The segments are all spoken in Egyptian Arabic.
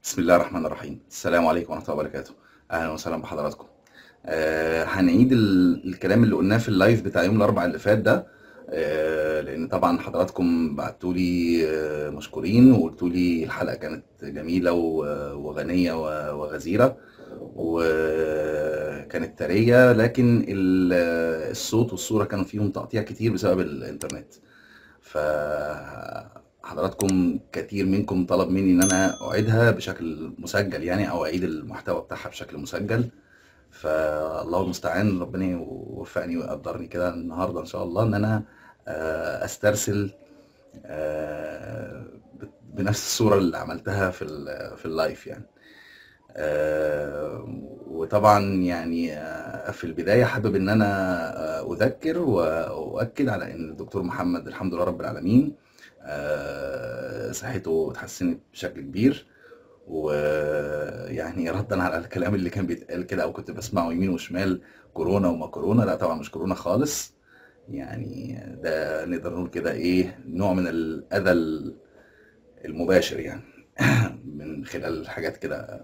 بسم الله الرحمن الرحيم السلام عليكم ورحمة الله وبركاته أهلا وسهلا بحضراتكم آه هنعيد ال- الكلام اللي قلناه في اللايف بتاع يوم الأربعاء اللي فات ده آه لأن طبعا حضراتكم بعتولي آه مشكورين وقلتولي الحلقة كانت جميلة و- وغنية و- وغزيرة وكانت ثرية لكن ال- الصوت والصورة كانوا فيهم تقطيع كتير بسبب الإنترنت فحضراتكم كتير منكم طلب مني ان انا اعيدها بشكل مسجل يعني او اعيد المحتوى بتاعها بشكل مسجل فالله المستعان ربنا يوفقني ويقدرني كده النهارده ان شاء الله ان انا آه، استرسل آه، بنفس الصورة اللي عملتها في ال- في اللايف يعني آه، وطبعا يعني آه، في البداية حابب ان انا آه، اذكر واؤكد على ان الدكتور محمد الحمد لله رب العالمين آه، صحته اتحسنت بشكل كبير ويعني ردا على الكلام اللي كان بيتقال كده او كنت بسمعه يمين وشمال كورونا وما كورونا لا طبعا مش كورونا خالص يعني ده نقدر نقول كده ايه نوع من الاذى المباشر يعني من خلال حاجات كده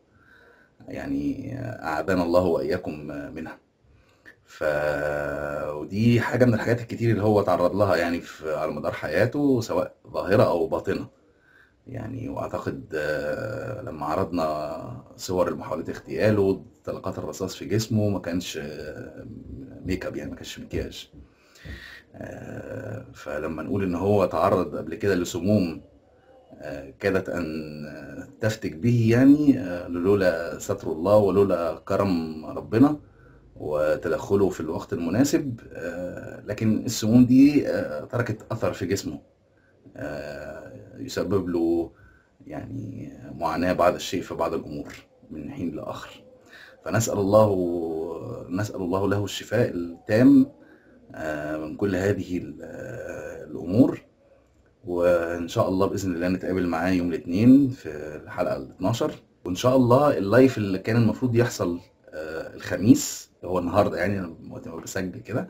يعني أعاذنا الله وإياكم منها ف ودي حاجة من الحاجات الكتير اللي هو تعرض لها يعني في على مدار حياته سواء ظاهرة أو باطنة يعني وأعتقد آه، لما عرضنا صور محاولة اغتياله طلقات الرصاص في جسمه ما كانش آه، ميك اب يعني ما كانش مكياج آه، فلما نقول إن هو تعرض قبل كده لسموم آه، كادت أن تفتك به يعني آه، لولا ستر الله ولولا كرم ربنا وتدخله في الوقت المناسب آه، لكن السموم دي آه، تركت أثر في جسمه آه، يسبب له يعني معاناة بعض الشيء في بعض الأمور من حين لآخر فنسأل الله نسأل الله له الشفاء التام آه، من كل هذه ال- آه، الأمور وان شاء الله باذن الله نتقابل معاه يوم الاثنين في الحلقه ال 12 وان شاء الله اللايف اللي كان المفروض يحصل آه، الخميس اللي هو النهارده يعني أنا وقت ما بسجل كده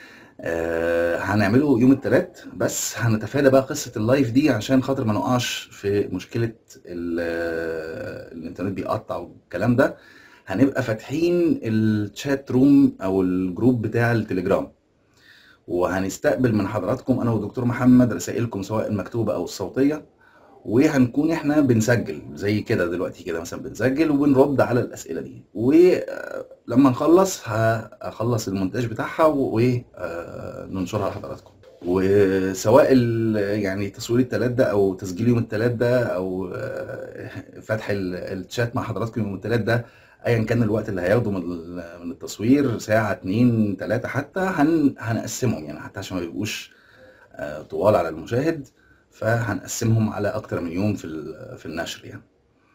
آه، هنعمله يوم الثلاث بس هنتفادى بقى قصه اللايف دي عشان خاطر ما نقعش في مشكله ال- آه، الانترنت بيقطع والكلام ده هنبقى فاتحين الشات روم او الجروب بتاع التليجرام وهنستقبل من حضراتكم انا والدكتور محمد رسائلكم سواء المكتوبه او الصوتيه وهنكون احنا بنسجل زي كده دلوقتي كده مثلا بنسجل وبنرد على الاسئله دي ولما نخلص هخلص المونتاج بتاعها وننشرها لحضراتكم وسواء ال- يعني تصوير التلات ده او تسجيل يوم التلات ده او آه، فتح ال- الشات مع حضراتكم يوم التلات ده ايا كان الوقت اللي هياخده من ال- من التصوير ساعه اتنين تلاته حتى هن هنقسمهم يعني حتى عشان ما يبقوش آه، طوال على المشاهد فهنقسمهم على اكتر من يوم في ال- في النشر يعني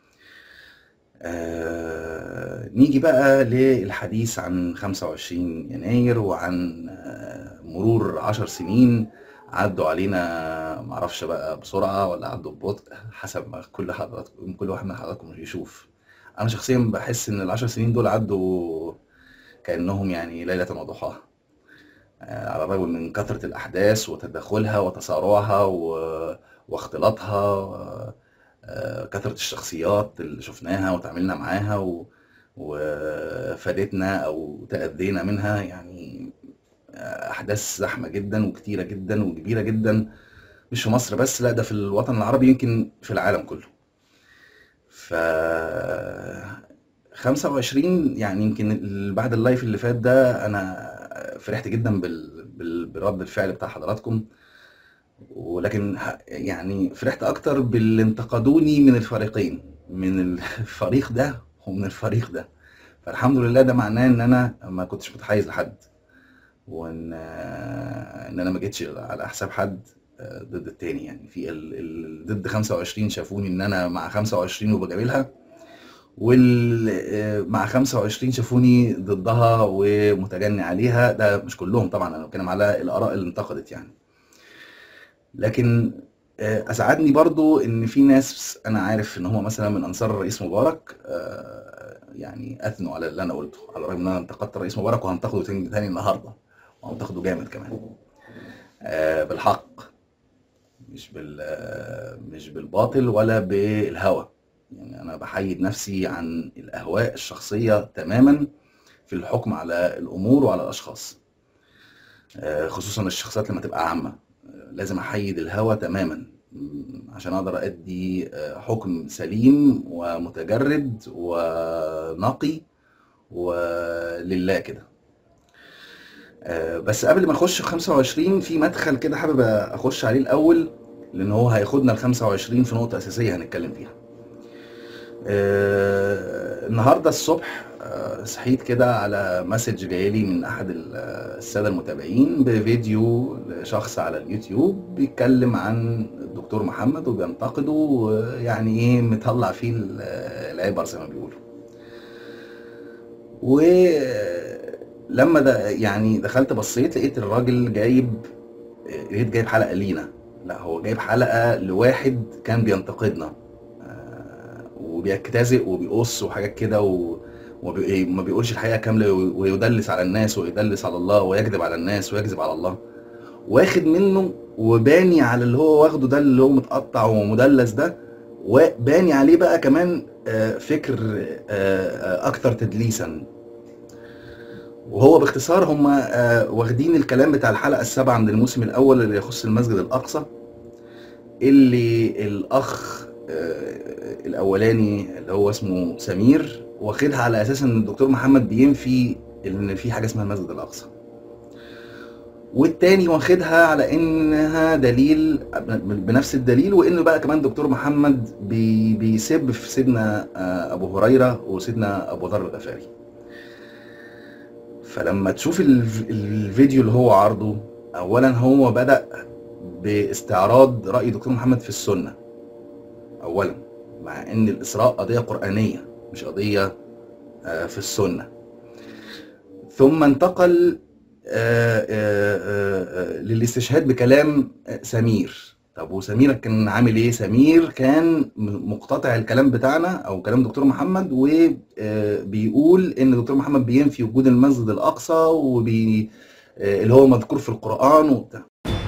آه، نيجي بقى للحديث عن 25 يناير وعن آه، مرور عشر سنين عدوا علينا معرفش بقى بسرعة ولا عدوا ببطء حسب ما كل حضراتكم كل واحد من حضراتكم يشوف أنا شخصيا بحس إن العشر سنين دول عدوا كأنهم يعني ليلة وضحاها آه، على الرغم من كثرة الأحداث وتداخلها وتسارعها و- واختلاطها آه، آه، كثرة الشخصيات اللي شفناها وتعاملنا معاها و- وفادتنا أو تأذينا منها يعني آه، أحداث زحمة جدا وكتيرة جدا وكبيرة جدا مش في مصر بس لا ده في الوطن العربي يمكن في العالم كله ف 25 يعني يمكن ال- بعد اللايف اللي فات ده انا فرحت جدا بال... بال... برد الفعل بتاع حضراتكم ولكن ه- يعني فرحت اكتر باللي انتقدوني من الفريقين من الفريق ده ومن الفريق ده فالحمد لله ده معناه ان انا ما كنتش متحيز لحد وان ان انا ما جيتش على حساب حد آه، ضد التاني يعني في ال... ال... ضد 25 شافوني ان انا مع 25 وبجاملها وال آه، مع 25 شافوني ضدها ومتجني عليها ده مش كلهم طبعا انا بتكلم على الاراء اللي انتقدت يعني لكن آه، اسعدني برضو ان في ناس انا عارف ان هم مثلا من انصار الرئيس مبارك آه، يعني اثنوا على اللي انا قلته على الرغم ان انا انتقدت الرئيس مبارك وهنتقده تاني تاني النهارده وهنتقده جامد كمان آه، بالحق مش بال آه، مش بالباطل ولا بالهوى يعني أنا باحيّد نفسي عن الأهواء الشخصية تمامًا في الحكم على الأمور وعلى الأشخاص. آآ خصوصًا الشخصيات لمّا تبقى عامة، لازم أحيّد الهوى تمامًا إمم، عشان أقدر أدّي آآ حكم سليم ومتجرد ونقي ولله كده. آآ بس قبل ما أخش في 25 في مدخل كده حابب أخش عليه الأول، لإن هو هياخدنا ل25 في نقطة أساسية هنتكلم فيها. آآ النهارده الصبح آآ صحيت كده على message جاي لي من أحد ال السادة المتابعين بفيديو لشخص على اليوتيوب بيتكلم عن الدكتور محمد وبينتقده ويعني إيه مطلّع فيه ال العِبَر زي ما بيقولوا. ولمّا د يعني دخلت بصّيت لقيت الراجل جايب آآ لقيت جايب حلقة لينا، لأ هو جايب حلقة لواحد كان بينتقدنا آآ وبيجتزئ وبيقُص وحاجات كده و وبي ما بيقولش الحقيقة كاملة و ويدلِّس على الناس ويدلِّس على الله ويكذب على الناس ويكذب على الله. واخد منّه وباني على اللي هو واخده ده اللي هو متقطّع ومُدلَّس ده وباني عليه بقى كمان آآ فكر آآ أكثر تدليسًا. وهو باختصار هم آآ واخدين الكلام بتاع الحلقة السابعة من الموسم الأول اللي يخُص المسجد الأقصى، اللي الأخ آآ الأولاني اللي هو اسمه سمير واخدها على أساس إن الدكتور محمد بينفي إن في حاجة اسمها المسجد الأقصى. والتاني واخدها على إنها دليل ب بنفس الدليل وإنه بقى كمان دكتور محمد بي بيسِب في سيدنا آآ أبو هريرة وسيدنا أبو ذر الغفاري. فلمّا تشوف الف الفيديو اللي هو عارضه، أولًا هو بدأ باستعراض رأي دكتور محمد في السنة. أولًا، مع إن الإسراء قضية قرآنية مش قضية آآ في السنة. ثم انتقل آآ آآ للاستشهاد بكلام أ سمير. طب وسمير كان عامل إيه؟ سمير كان م مقتطع الكلام بتاعنا أو كلام دكتور محمد و آآ بيقول إن دكتور محمد بينفي وجود المسجد الأقصى وبي آآ اللي هو مذكور في القرآن وبتاع.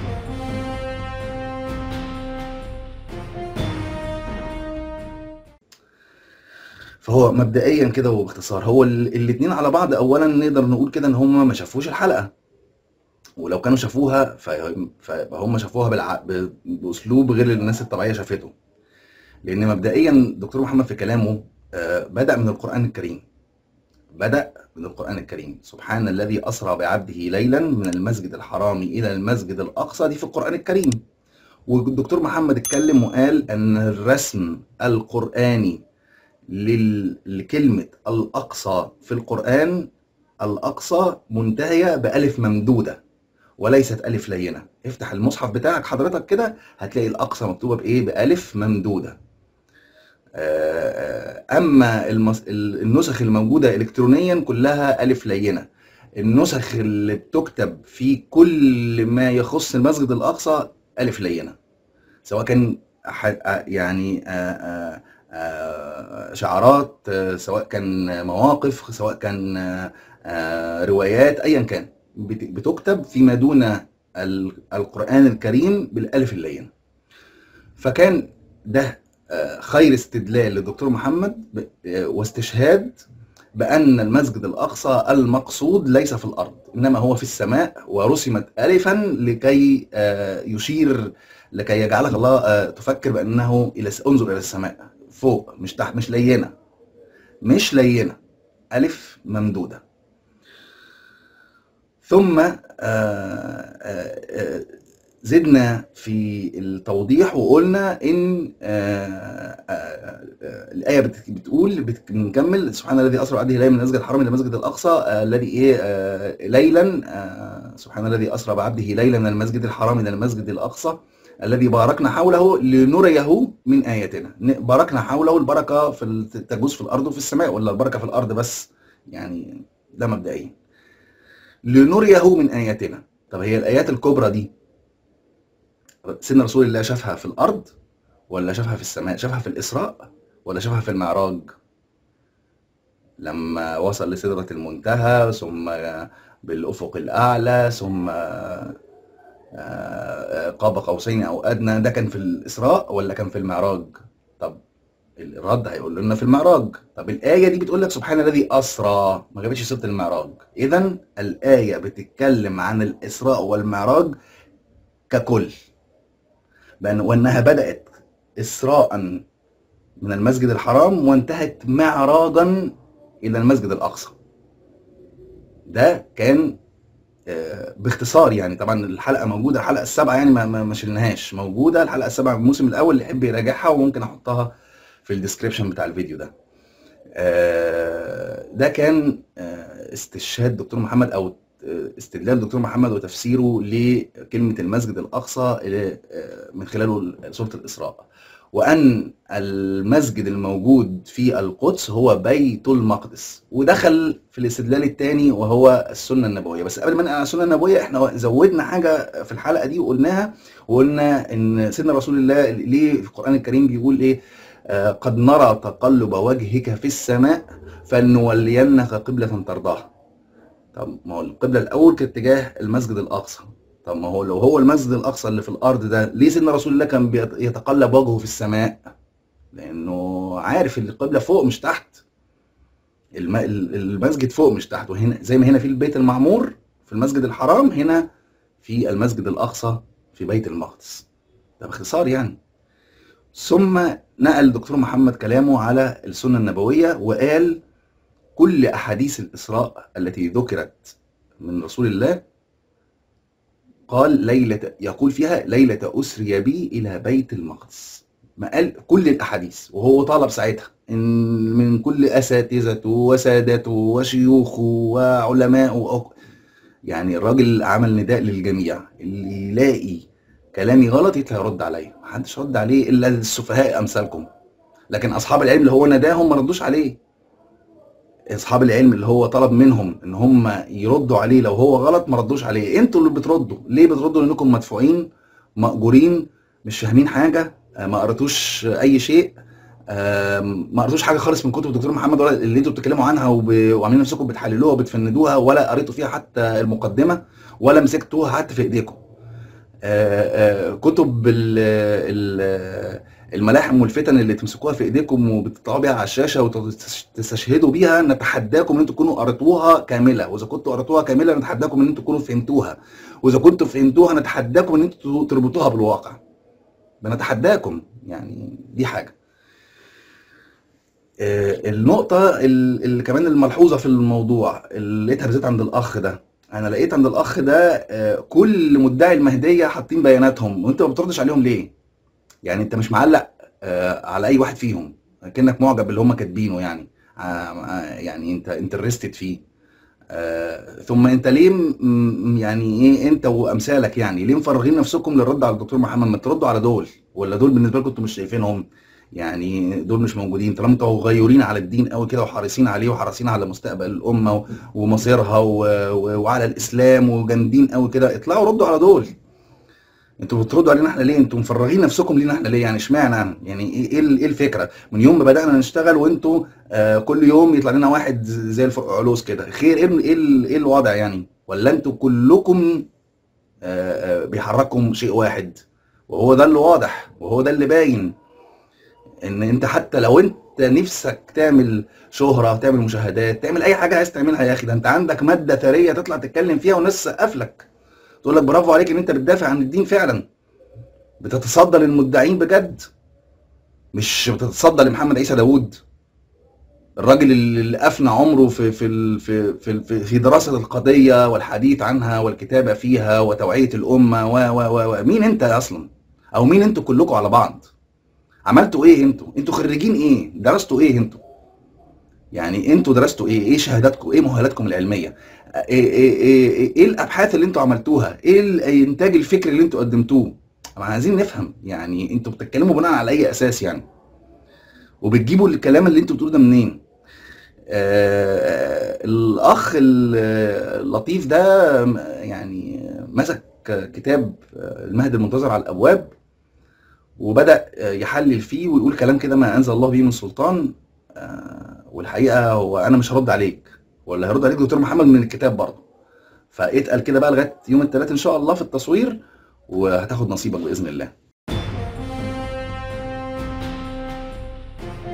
فهو مبدئيًا كده وباختصار هو ال الاتنين على بعض أولًا نقدر نقول كده إن هم ما شافوش الحلقة. ولو كانوا شافوها فيم فيبقى هم شافوها بالع ب بأسلوب غير اللي الناس الطبيعية شافته. لإن مبدئيًا دكتور محمد في كلامه آآ بدأ من القرآن الكريم. بدأ من القرآن الكريم، سبحان الذي أسرى بعبده ليلًا من المسجد الحرام إلى المسجد الأقصى دي في القرآن الكريم. والدكتور محمد اتكلم وقال أن الرسم القرآني لل لكلمة الأقصى في القرآن، الأقصى منتهية بألِف ممدودة وليست ألِف لينة. افتح المصحف بتاعك حضرتك كده هتلاقي الأقصى مكتوبة بإيه؟ بألِف ممدودة. آآ أمّا المص ال النسخ الموجودة إلكترونيًا كلها ألِف لينة. النسخ اللي بتُكتب في كل ما يخُص المسجد الأقصى ألِف لينة. سواء كان ح أ يعني آآ آآ شعارات، سواء كان مواقف، سواء كان آآ روايات، أيًا كان. بت بتُكتب فيما دون ال القرآن الكريم بالألِف اللينة. فكان ده آآ خير استدلال للدكتور محمد ب واستشهاد بأن المسجد الأقصى المقصود ليس في الأرض، إنما هو في السماء ورُسمت ألِفًا لكي آآ يشير لكي يجعلك الله آآ تفكر بأنه إلى الس انظر إلى السماء، فوق مش تحت مش لينة. مش لينة، ألِف ممدودة. ثم آآ آآ زدنا في التوضيح وقُلنا إن آآ آآ الآية بت بتقول بت نكمّل سبحان الذي أسرى بعبده ليلًا من المسجد الحرام إلى المسجد الأقصى الذي إيه آآ ليلًا آآ سبحان الذي أسرى بعبده ليلًا من المسجد الحرام إلى المسجد الأقصى الذي باركنا حوله لنريه من آياتنا. ن باركنا حوله البركة في ال تجوز في الأرض وفي السماء والّا البركة في الأرض بس؟ يعني ده مبدئيًا. لنريه من آياتنا. طب هي الآيات الكبرى دي سيدنا رسول الله شافها في الأرض والّا شافها في السماء؟ شافها في الإسراء والّا شافها في المعراج؟ لمّا وصل لسدرة المنتهى ثم بالأفق الأعلى ثم آآ قاب قوسين أو أدنى، ده كان في الإسراء والّا كان في المعراج؟ طب الرد هيقول لنا في المعراج طب الايه دي بتقول لك سبحان الذي اسرى ما جابتش سيره المعراج اذا الايه بتتكلم عن الاسراء والمعراج ككل بأن وانها بدات اسراء من المسجد الحرام وانتهت معراجا الى المسجد الاقصى ده كان آه، باختصار يعني طبعا الحلقه موجوده الحلقه السابعه يعني ما ما شلناهاش موجوده الحلقه السابعه من الموسم الاول اللي يحب يراجعها وممكن احطها في الديسكريبشن بتاع الفيديو ده آه، ده كان آه، استشهاد دكتور محمد او استدلال دكتور محمد وتفسيره لكلمه المسجد الاقصى من خلاله سوره الاسراء وأن المسجد الموجود في القدس هو بيت المقدس ودخل في الاستدلال الثاني وهو السنة النبوية بس قبل ما نقع على السنة النبوية احنا زودنا حاجة في الحلقة دي وقلناها وقلنا ان سيدنا رسول الله ليه في القرآن الكريم بيقول ايه آه قد نرى تقلب وجهك في السماء فلنولينك قبلة ترضاها طب ما هو القبلة الأول كانت اتجاه المسجد الأقصى طب ما هو لو هو المسجد الاقصى اللي في الارض ده ليه سيدنا رسول الله كان يتقلب وجهه في السماء لانه عارف ان القبله فوق مش تحت المسجد فوق مش تحت وهنا زي ما هنا في البيت المعمور في المسجد الحرام هنا في المسجد الاقصى في بيت المقدس ده باختصار يعني ثم نقل الدكتور محمد كلامه على السنه النبويه وقال كل احاديث الاسراء التي ذكرت من رسول الله قال ليلة يقول فيها ليلة أسري بي إلى بيت المقدس ما قال كل الأحاديث وهو طالب ساعتها إن من كل أساتذته وسادته وشيوخه وعلمائه يعني الراجل عمل نداء للجميع اللي يلاقي كلامي غلط يطلع يرد عليا محدش رد عليه إلا السفهاء أمثالكم لكن أصحاب العلم اللي هو نداهم ما ردوش عليه اصحاب العلم اللي هو طلب منهم ان هم يردوا عليه لو هو غلط ما ردوش عليه انتوا اللي بتردوا ليه بتردوا لانكم مدفوعين مأجورين مش فاهمين حاجه آه، ما قريتوش اي شيء ما قريتوش حاجه خالص من كتب الدكتور محمد ولا اللي انتوا بتتكلموا عنها وعاملين نفسكم بتحللوها وبتفندوها ولا قريتوا فيها حتى المقدمه ولا مسكتوها حتى في ايديكم آه، آه، كتب ال الملاحم والفتن اللي تمسكوها في ايديكم وبتطلعوا بيها على الشاشه وتستشهدوا بيها نتحداكم ان انتم تكونوا قريتوها كامله واذا كنتوا قريتوها كامله نتحداكم ان انتم تكونوا فهمتوها واذا كنتوا فهمتوها نتحداكم ان انتم تربطوها بالواقع بنتحداكم يعني دي حاجه آه، النقطة اللي كمان الملحوظة في الموضوع اللي لقيتها بالذات عند الأخ ده أنا لقيت عند الأخ ده آه، كل مدعي المهدية حاطين بياناتهم وأنت ما بتردش عليهم ليه؟ يعني انت مش معلق آه، على اي واحد فيهم كانك معجب باللي هم كاتبينه يعني آه، آه، يعني انت انترستد فيه ثم انت ليه يعني ايه انت وامثالك يعني ليه مفرغين نفسكم للرد على الدكتور محمد ما تردوا على دول ولا دول بالنسبه لكم انتوا مش شايفينهم يعني دول مش موجودين طالما انتوا غيورين على الدين قوي كده وحريصين عليه وحريصين على مستقبل الامه ومصيرها وعلى الاسلام وجامدين قوي كده اطلعوا ردوا على دول انتوا بتردوا علينا احنا ليه انتوا مفرغين نفسكم لينا احنا ليه يعني اشمعنى يعني ايه ايه, ايه الفكره من يوم ما بدانا نشتغل وانتوا آه كل يوم يطلع لنا واحد زي العلوس كده خير ايه ايه, ايه الوضع يعني ولا انتوا كلكم آه, آه، بيحرككم شيء واحد وهو ده اللي واضح وهو ده اللي باين ان انت حتى لو انت نفسك تعمل شهره تعمل مشاهدات تعمل اي حاجه عايز تعملها يا اخي ده انت عندك ماده ثريه تطلع تتكلم فيها والناس تسقف لك تقول لك برافو عليك ان انت بتدافع عن الدين فعلا بتتصدى للمدعين بجد مش بتتصدى لمحمد عيسى داوود الراجل اللي افنى عمره في في في في, في دراسه القضيه والحديث عنها والكتابه فيها وتوعيه الامه و و و مين انت اصلا او مين انتوا كلكم على بعض عملتوا ايه انتوا انتوا خريجين ايه درستوا ايه انتوا يعني انتوا درستوا ايه ايه شهاداتكم ايه مؤهلاتكم العلميه ايه ايه ايه, إيه الابحاث اللي انتوا عملتوها ايه الانتاج الفكري اللي انتوا قدمتوه طبعا عايزين نفهم يعني انتوا بتتكلموا بناء على اي اساس يعني وبتجيبوا الكلام اللي انتوا بتقولوه ده منين آه الاخ اللطيف ده يعني مسك كتاب المهد المنتظر على الابواب وبدا يحلل فيه ويقول كلام كده ما انزل الله به من سلطان آه والحقيقه هو انا مش هرد عليك ولا هيرد عليك دكتور محمد من الكتاب برضه فاتقل كده بقى لغايه يوم الثلاث ان شاء الله في التصوير وهتاخد نصيبك باذن الله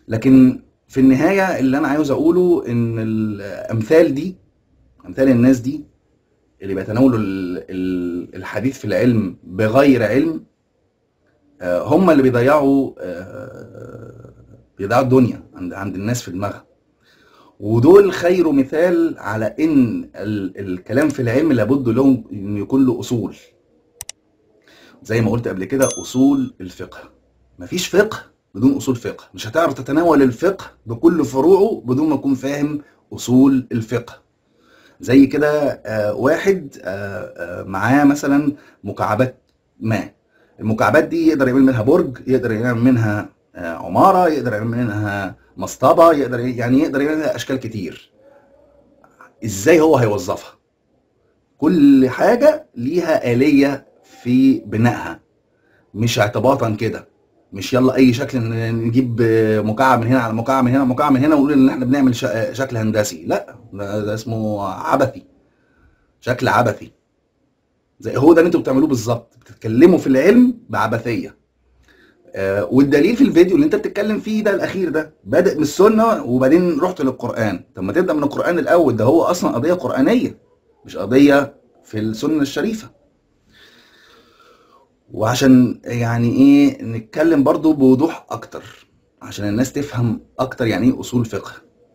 لكن في النهايه اللي انا عاوز اقوله ان الامثال دي امثال الناس دي اللي بيتناولوا الحديث في العلم بغير علم آه، هم اللي بيضيعوا آه، بيضيعوا الدنيا عند عند الناس في دماغها ودول خير مثال على ان الكلام في العلم لابد له ان يكون له اصول زي ما قلت قبل كده اصول الفقه مفيش فقه بدون اصول فقه مش هتعرف تتناول الفقه بكل فروعه بدون ما تكون فاهم اصول الفقه زي كده آه، واحد آه، آه، معاه مثلا مكعبات ما المكعبات دي يقدر يعمل منها برج يقدر يعمل منها عماره يقدر يعمل منها مصطبه يقدر يعني يقدر يعمل منها اشكال كتير ازاي هو هيوظفها كل حاجه ليها اليه في بنائها مش اعتباطا كده مش يلا اي شكل نجيب مكعب من هنا على مكعب من هنا مكعب من هنا ونقول ان احنا بنعمل شكل هندسي لا ده, ده اسمه عبثي شكل عبثي زي هو ده اللي انتوا بتعملوه بالظبط بتتكلموا في العلم بعبثيه آه والدليل في الفيديو اللي انت بتتكلم فيه ده الاخير ده بادئ من السنه وبعدين رحت للقران طب ما تبدا من القران الاول ده هو اصلا قضيه قرانيه مش قضيه في السنه الشريفه وعشان يعني ايه نتكلم برضو بوضوح اكتر عشان الناس تفهم اكتر يعني ايه اصول فقه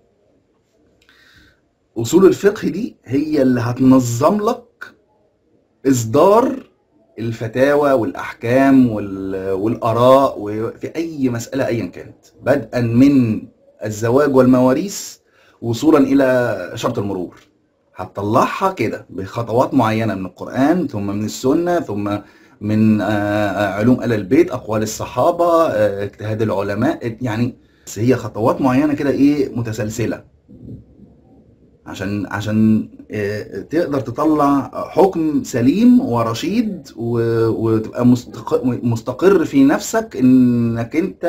اصول الفقه دي هي اللي هتنظم لك اصدار الفتاوى والاحكام والاراء في اي مساله ايا كانت بدءا من الزواج والمواريث وصولا الى شرط المرور هتطلعها كده بخطوات معينه من القران ثم من السنه ثم من آه، آه، علوم آل البيت أقوال الصحابة آه، اجتهاد العلماء يعني بس هي خطوات معينة كده إيه متسلسلة عشان عشان تقدر تطلع حكم سليم ورشيد وتبقى مستقر في نفسك انك انت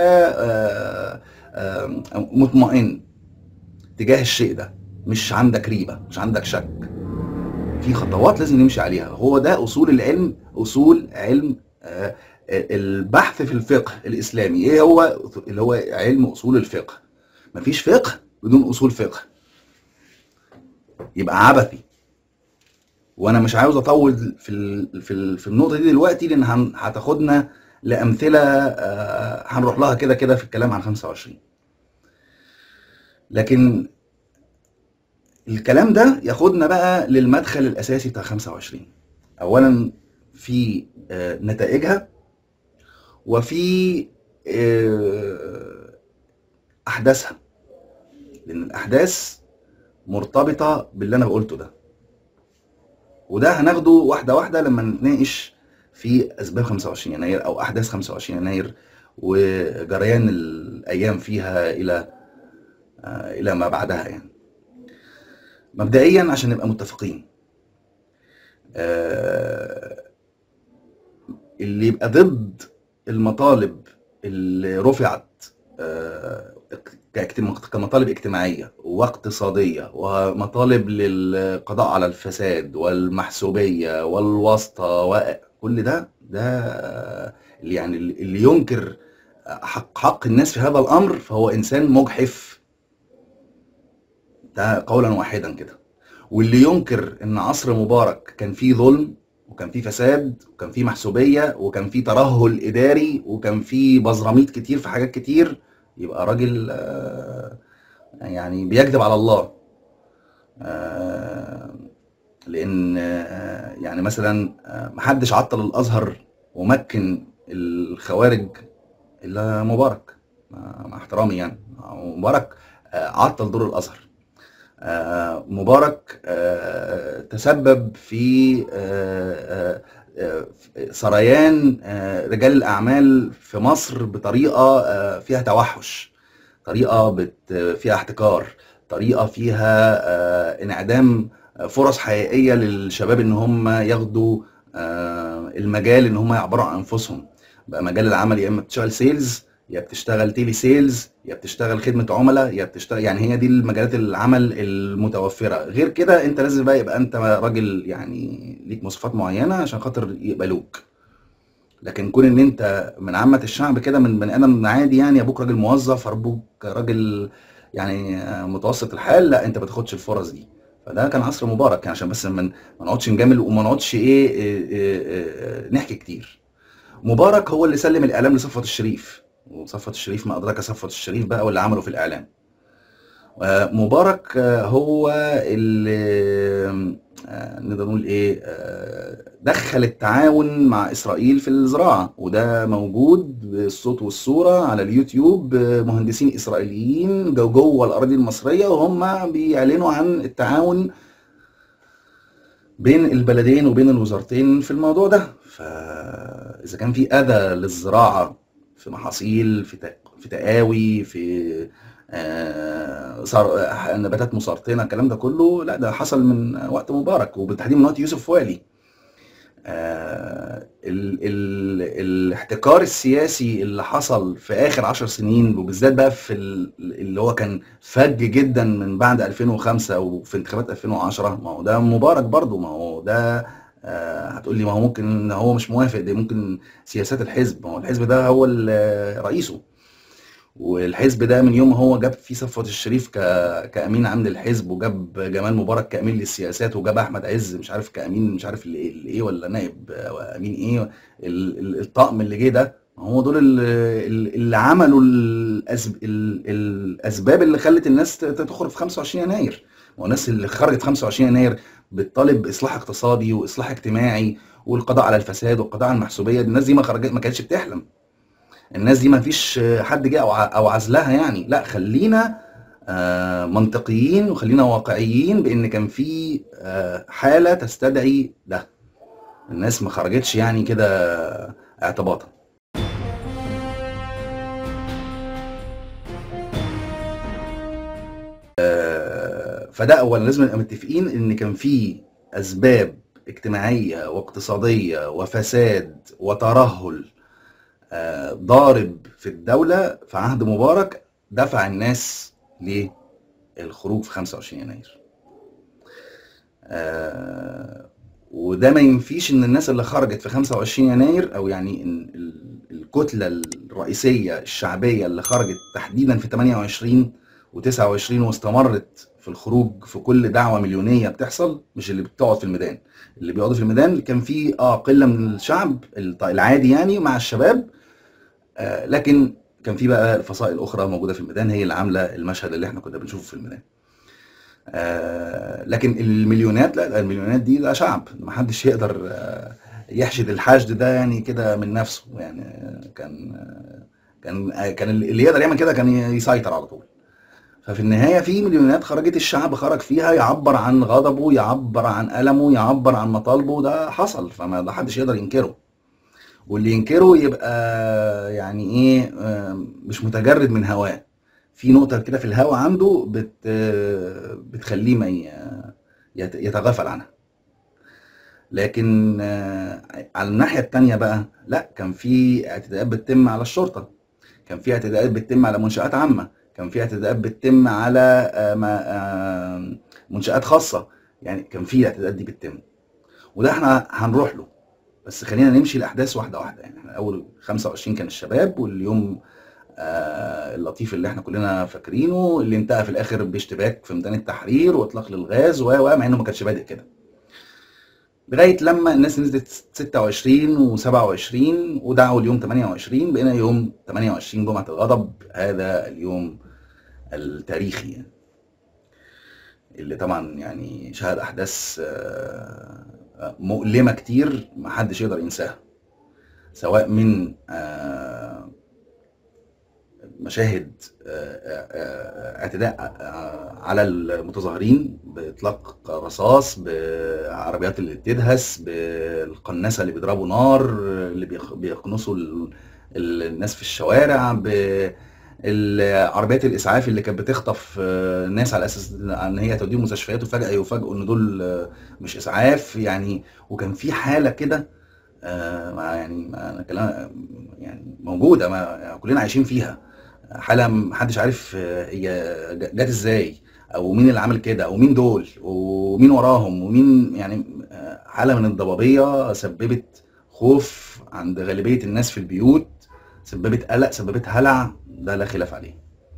مطمئن تجاه الشيء ده مش عندك ريبه مش عندك شك في خطوات لازم نمشي عليها هو ده اصول العلم اصول علم آه، البحث في الفقه الاسلامي ايه هو اللي هو علم اصول الفقه مفيش فقه بدون اصول فقه يبقى عبثي وانا مش عاوز اطول في في في النقطه دي دلوقتي لان هتاخدنا لامثله آه، هنروح لها كده كده في الكلام عن 25 لكن الكلام ده ياخدنا بقى للمدخل الاساسي بتاع 25 اولا في آه، نتائجها وفي آه، احداثها لان الاحداث مرتبطه باللي انا قلته ده وده هناخده واحده واحده لما نتناقش في اسباب 25 يناير او احداث 25 يناير وجريان الايام فيها الى آه، الى ما بعدها يعني مبدئيا عشان نبقى متفقين آه، اللي يبقى ضد المطالب اللي رفعت آه، كمطالب اجتماعية واقتصادية ومطالب للقضاء على الفساد والمحسوبية والواسطة وكل ده ده اللي يعني اللي ينكر حق, حق الناس في هذا الأمر فهو إنسان مجحف ده قولا واحدا كده واللي ينكر ان عصر مبارك كان فيه ظلم وكان فيه فساد وكان فيه محسوبيه وكان فيه ترهل اداري وكان فيه بزراميط كتير في حاجات كتير يبقى راجل آه، يعني بيكذب على الله آه، لان آه، يعني مثلا محدش عطل الازهر ومكن الخوارج الا مبارك مع احترامي يعني مبارك عطل دور الازهر آه، مبارك آه، تسبب في آه، سريان رجال الاعمال في مصر بطريقه فيها توحش طريقه فيها احتكار طريقه فيها انعدام فرص حقيقيه للشباب ان هم ياخدوا المجال ان هم يعبروا عن انفسهم بقى مجال العمل يا اما بتشتغل سيلز يا بتشتغل تيلي سيلز يا بتشتغل خدمه عملاء يا بتشتغل يعني هي دي المجالات العمل المتوفره غير كده انت لازم بقى يبقى انت راجل يعني ليك مواصفات معينه عشان خاطر يقبلوك لكن كون ان انت من عامه الشعب كده من بني ادم عادي يعني ابوك راجل موظف ابوك راجل يعني متوسط الحال لا انت ما تاخدش الفرص دي فده كان عصر مبارك يعني عشان بس ما نقعدش نجامل وما نقعدش ايه, إيه, إيه, إيه نحكي كتير مبارك هو اللي سلم الاعلام لصفوت الشريف وصفوت الشريف ما ادراك صفوت الشريف بقى واللي عمله في الاعلام مبارك هو اللي نقدر نقول ايه دخل التعاون مع اسرائيل في الزراعه وده موجود بالصوت والصوره على اليوتيوب مهندسين اسرائيليين جو جوه الاراضي المصريه وهم بيعلنوا عن التعاون بين البلدين وبين الوزارتين في الموضوع ده فاذا كان في اذى للزراعه في محاصيل في في تقاوي في آه صار نباتات مسرطنه الكلام ده كله لا ده حصل من وقت مبارك وبالتحديد من وقت يوسف والي آه ال ال الاحتكار السياسي اللي حصل في اخر عشر سنين وبالذات بقى في اللي هو كان فج جدا من بعد 2005 وفي انتخابات 2010 ما هو ده مبارك برضه ما هو ده آه هتقول لي ما هو ممكن هو مش موافق ده ممكن سياسات الحزب ما هو الحزب ده هو رئيسه والحزب ده من يوم ما هو جاب فيه صفوت الشريف ك... كامين عام للحزب وجاب جمال مبارك كامين للسياسات وجاب احمد عز مش عارف كامين مش عارف الايه ولا نائب امين ايه الطقم اللي جه ده هو دول اللي عملوا الأسب... الاسباب اللي خلت الناس تخرج في 25 يناير ما الناس اللي خرجت 25 يناير بتطالب باصلاح اقتصادي واصلاح اجتماعي والقضاء على الفساد والقضاء على المحسوبيه الناس دي ما خرجت ما كانتش بتحلم الناس دي ما فيش حد جه او عزلها يعني لا خلينا منطقيين وخلينا واقعيين بان كان في حاله تستدعي ده الناس ما خرجتش يعني كده اعتباطا فده اولا لازم نبقى متفقين ان كان في اسباب اجتماعيه واقتصاديه وفساد وترهل ضارب في الدولة في عهد مبارك دفع الناس للخروج في 25 يناير وده ما ينفيش ان الناس اللي خرجت في 25 يناير او يعني الكتلة الرئيسية الشعبية اللي خرجت تحديدا في 28 و29 واستمرت في الخروج في كل دعوة مليونية بتحصل مش اللي بتقعد في الميدان اللي بيقعدوا في الميدان كان في اه قلة من الشعب العادي يعني مع الشباب آه لكن كان في بقى فصائل اخرى موجوده في الميدان هي اللي عامله المشهد اللي احنا كنا بنشوفه في الميدان آه لكن المليونات لا المليونات دي ده شعب ما حدش يقدر آه يحشد الحشد ده يعني كده من نفسه يعني كان كان كان اللي يقدر يعمل كده كان يسيطر على طول ففي النهايه في مليونات خرجت الشعب خرج فيها يعبر عن غضبه يعبر عن المه يعبر عن مطالبه ده حصل فما ده حدش يقدر ينكره واللي ينكره يبقى يعني ايه مش متجرد من هواه في نقطة كده في الهوا عنده بت بتخليه ما يتغافل عنها لكن على الناحية التانية بقى لا كان في اعتداءات بتتم على الشرطة كان في اعتداءات بتتم على منشآت عامة كان في اعتداءات بتتم على منشآت خاصة يعني كان في اعتداءات دي بتتم وده احنا هنروح له بس خلينا نمشي الاحداث واحده واحده يعني احنا اول 25 كان الشباب واليوم آه اللطيف اللي احنا كلنا فاكرينه اللي انتهى في الاخر باشتباك في ميدان التحرير واطلاق للغاز و مع انه ما كانش بادئ كده لغايه لما الناس نزلت 26 و27 ودعوا اليوم 28 بقينا يوم 28 جمعه الغضب هذا اليوم التاريخي يعني. اللي طبعا يعني شهد احداث آه مؤلمه كتير ما حدش يقدر ينساها سواء من مشاهد اعتداء على المتظاهرين باطلاق رصاص بعربيات اللي بتدهس بالقناصه اللي بيضربوا نار اللي بيقنصوا الناس في الشوارع عربيات الاسعاف اللي كانت بتخطف الناس على اساس ان هي توديهم مستشفيات وفجاه يفاجئوا ان دول مش اسعاف يعني وكان في حاله كده يعني كلام يعني موجوده ما يعني كلنا عايشين فيها حاله محدش عارف هي جت ازاي او مين اللي عمل كده او مين دول ومين وراهم ومين يعني حاله من الضبابيه سببت خوف عند غالبيه الناس في البيوت سببت قلق سببت هلع ده لا خلاف عليه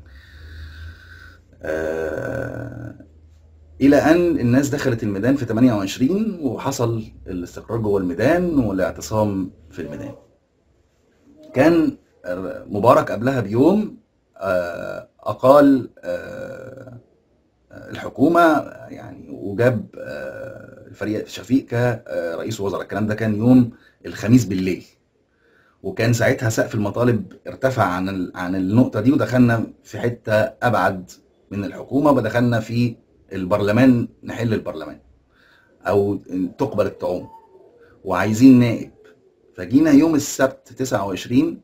آه، الى ان الناس دخلت الميدان في 28 وحصل الاستقرار جوه الميدان والاعتصام في الميدان كان مبارك قبلها بيوم آه، اقال آه، الحكومه يعني وجاب الفريق شفيق كرئيس وزراء الكلام ده كان يوم الخميس بالليل وكان ساعتها سقف المطالب ارتفع عن عن النقطه دي ودخلنا في حته ابعد من الحكومه ودخلنا في البرلمان نحل البرلمان او تقبل الطعوم وعايزين نائب فجينا يوم السبت 29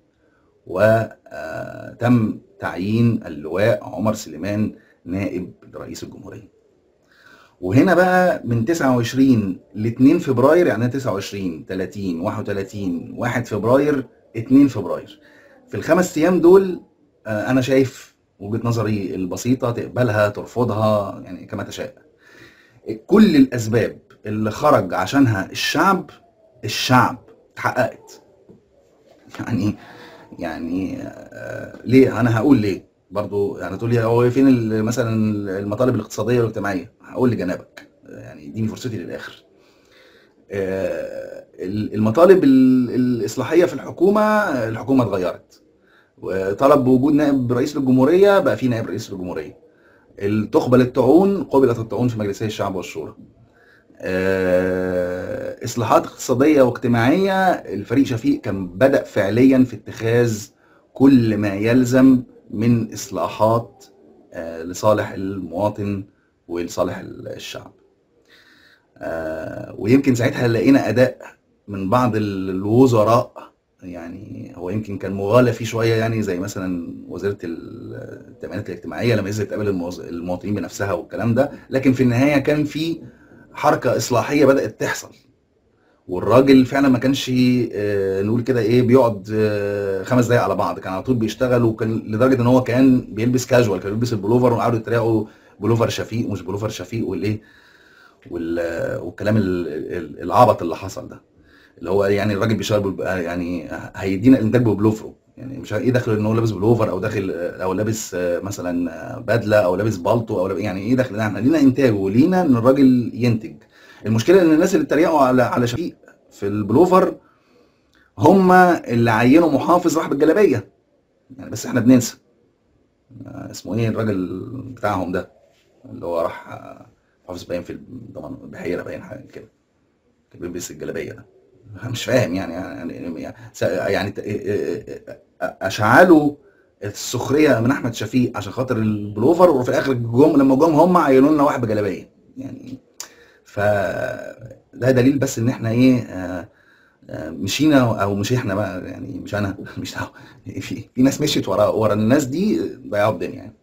وتم تعيين اللواء عمر سليمان نائب رئيس الجمهوريه وهنا بقى من 29 ل 2 فبراير يعني 29 30 31 1 فبراير 2 فبراير في الخمس ايام دول انا شايف وجهه نظري البسيطه تقبلها ترفضها يعني كما تشاء كل الاسباب اللي خرج عشانها الشعب الشعب اتحققت يعني يعني آه ليه انا هقول ليه برضو يعني تقول لي هو فين مثلا المطالب الاقتصاديه والاجتماعيه هقول لجنابك يعني اديني فرصتي للاخر آه المطالب الاصلاحيه في الحكومه الحكومه اتغيرت وطلب بوجود نائب رئيس للجمهوريه بقى في نائب رئيس للجمهوريه تقبل الطاعون قبلت الطاعون في مجلسي الشعب والشورى آه اصلاحات اقتصاديه واجتماعيه الفريق شفيق كان بدا فعليا في اتخاذ كل ما يلزم من اصلاحات آه لصالح المواطن ولصالح الشعب آه ويمكن ساعتها لقينا اداء من بعض الوزراء يعني هو يمكن كان مغالى فيه شويه يعني زي مثلا وزاره التامينات الاجتماعيه لما نزلت تقابل المواطنين بنفسها والكلام ده لكن في النهايه كان في حركه اصلاحيه بدات تحصل والراجل فعلا ما كانش نقول كده ايه بيقعد خمس دقايق على بعض كان على طول بيشتغل وكان لدرجه ان هو كان بيلبس كاجوال كان بيلبس البلوفر وقعدوا يتريقوا بلوفر شفيق ومش بلوفر شفيق والايه والكلام العبط اللي حصل ده اللي هو يعني الراجل بيشتغل يعني هيدينا الانتاج ببلوفره يعني مش ايه داخل ان هو لابس بلوفر او داخل او لابس مثلا بدله او لابس بالطو او لابس يعني ايه داخل احنا لينا انتاج ولينا ان الراجل ينتج المشكله ان الناس اللي اتريقوا على على شفيق في البلوفر هم اللي عينوا محافظ راح بالجلابيه يعني بس احنا بننسى اسمه ايه الراجل بتاعهم ده اللي هو راح محافظ باين في بحيره باين حاجه كده كان بيلبس الجلابيه ده مش فاهم يعني يعني يعني اشعلوا السخريه من احمد شفيق عشان خاطر البلوفر وفي الاخر جم لما جم هم عينوا لنا واحد بجلابيه يعني ف ده دليل بس ان احنا ايه آه مشينا او مش احنا بقى يعني مش انا مش دعوه في في ناس مشيت ورا ورا الناس دي ضيعوا الدنيا يعني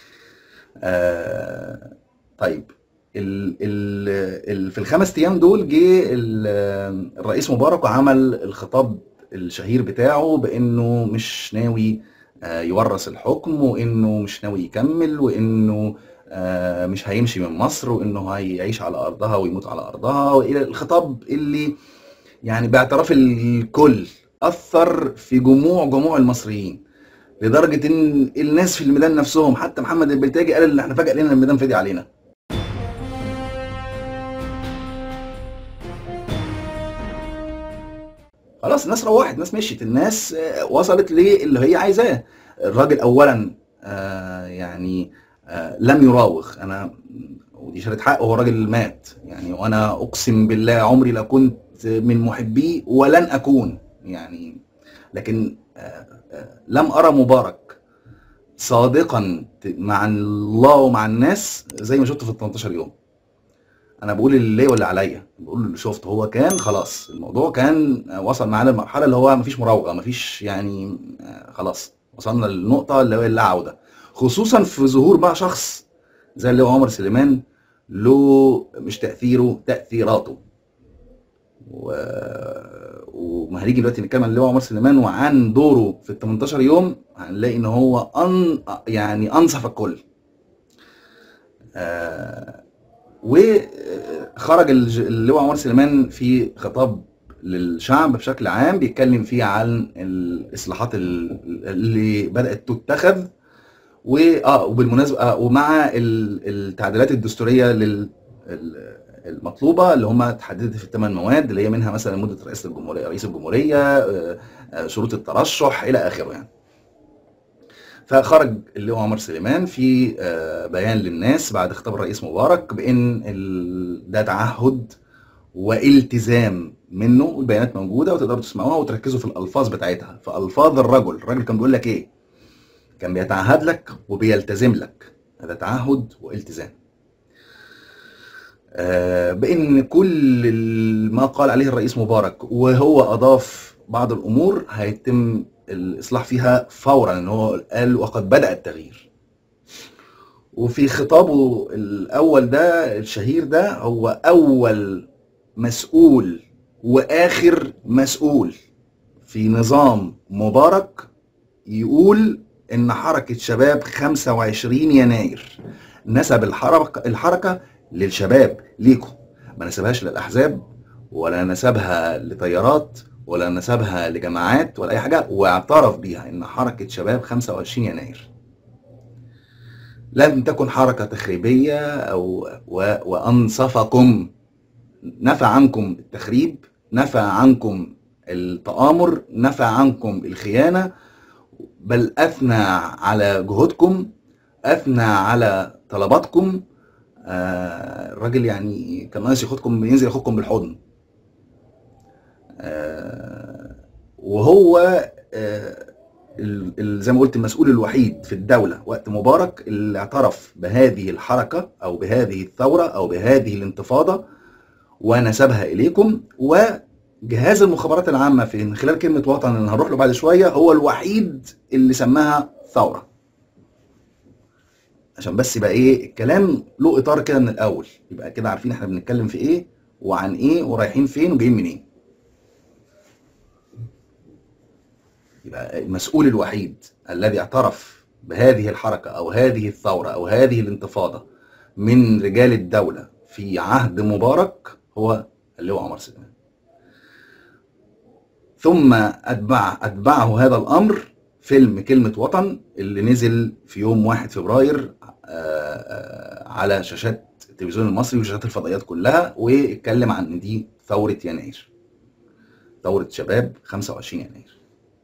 آه طيب ال ال ال في الخمس ايام دول جه الرئيس مبارك وعمل الخطاب الشهير بتاعه بانه مش ناوي يورث الحكم وانه مش ناوي يكمل وانه مش هيمشي من مصر وانه هيعيش على ارضها ويموت على ارضها والى الخطاب اللي يعني باعتراف الكل اثر في جموع جموع المصريين لدرجه ان الناس في الميدان نفسهم حتى محمد البلتاجي قال ان احنا فجاه لقينا الميدان فاضي علينا خلاص الناس روحت الناس مشيت الناس وصلت للي هي عايزاه الراجل اولا آه يعني آه لم يراوغ انا ودي شهاده حق هو راجل مات يعني وانا اقسم بالله عمري لا كنت من محبيه ولن اكون يعني لكن آه لم ارى مبارك صادقا مع الله ومع الناس زي ما شفته في ال 18 يوم انا بقول اللي ليا واللي عليا بقول اللي شفته هو كان خلاص الموضوع كان وصل معانا للمرحله اللي هو مفيش مراوغه مفيش يعني خلاص وصلنا للنقطه اللي هو اللا عوده خصوصا في ظهور بقى شخص زي اللي هو عمر سليمان له مش تاثيره تاثيراته و... وما هنيجي دلوقتي نتكلم عن اللي هو عمر سليمان وعن دوره في ال 18 يوم هنلاقي ان هو أن... يعني انصف الكل آه... وخرج اللواء عمر سليمان في خطاب للشعب بشكل عام بيتكلم فيه عن الاصلاحات اللي بدات تتخذ و اه وبالمناسبه آه ومع التعديلات الدستوريه لل المطلوبه اللي هم اتحددت في الثمان مواد اللي هي منها مثلا مده رئيس الجمهوريه رئيس الجمهوريه آه، آه، شروط الترشح الى اخره يعني فخرج اللواء عمر سليمان في آه، بيان للناس بعد خطاب الرئيس مبارك بان ده تعهد والتزام منه والبيانات موجوده وتقدروا تسمعوها وتركزوا في الالفاظ بتاعتها فالفاظ الرجل الراجل كان بيقول لك ايه كان بيتعهد لك وبيلتزم لك هذا تعهد والتزام آه، بان كل ما قال عليه الرئيس مبارك وهو اضاف بعض الامور هيتم الاصلاح فيها فورا ان هو قال وقد بدا التغيير وفي خطابه الاول ده الشهير ده هو اول مسؤول واخر مسؤول في نظام مبارك يقول ان حركه شباب 25 يناير نسب الحركه الحركه للشباب ليكم ما نسبهاش للاحزاب ولا نسبها لتيارات ولا نسبها لجماعات ولا اي حاجه واعترف بيها ان حركه شباب 25 يناير لم تكن حركه تخريبيه او و... وانصفكم نفى عنكم التخريب نفى عنكم التآمر نفى عنكم الخيانه بل اثنى على جهودكم اثنى على طلباتكم آه الراجل يعني كان ناقص ياخدكم ينزل ياخدكم بالحضن آه وهو آه زي ما قلت المسؤول الوحيد في الدولة وقت مبارك اللي اعترف بهذه الحركة أو بهذه الثورة أو بهذه الانتفاضة ونسبها إليكم وجهاز المخابرات العامة في من خلال كلمة وطن اللي هنروح له بعد شوية هو الوحيد اللي سماها ثورة عشان بس يبقى ايه الكلام له اطار كده من الاول يبقى كده عارفين احنا بنتكلم في ايه وعن ايه ورايحين فين وجايين منين يبقى المسؤول الوحيد الذي اعترف بهذه الحركه او هذه الثوره او هذه الانتفاضه من رجال الدوله في عهد مبارك هو اللواء عمر سليمان ثم اتبع اتبعه هذا الامر فيلم كلمة وطن اللي نزل في يوم 1 فبراير آه، آه، على شاشات التلفزيون المصري وشاشات الفضائيات كلها واتكلم عن ان دي ثورة يناير ثورة شباب 25 يناير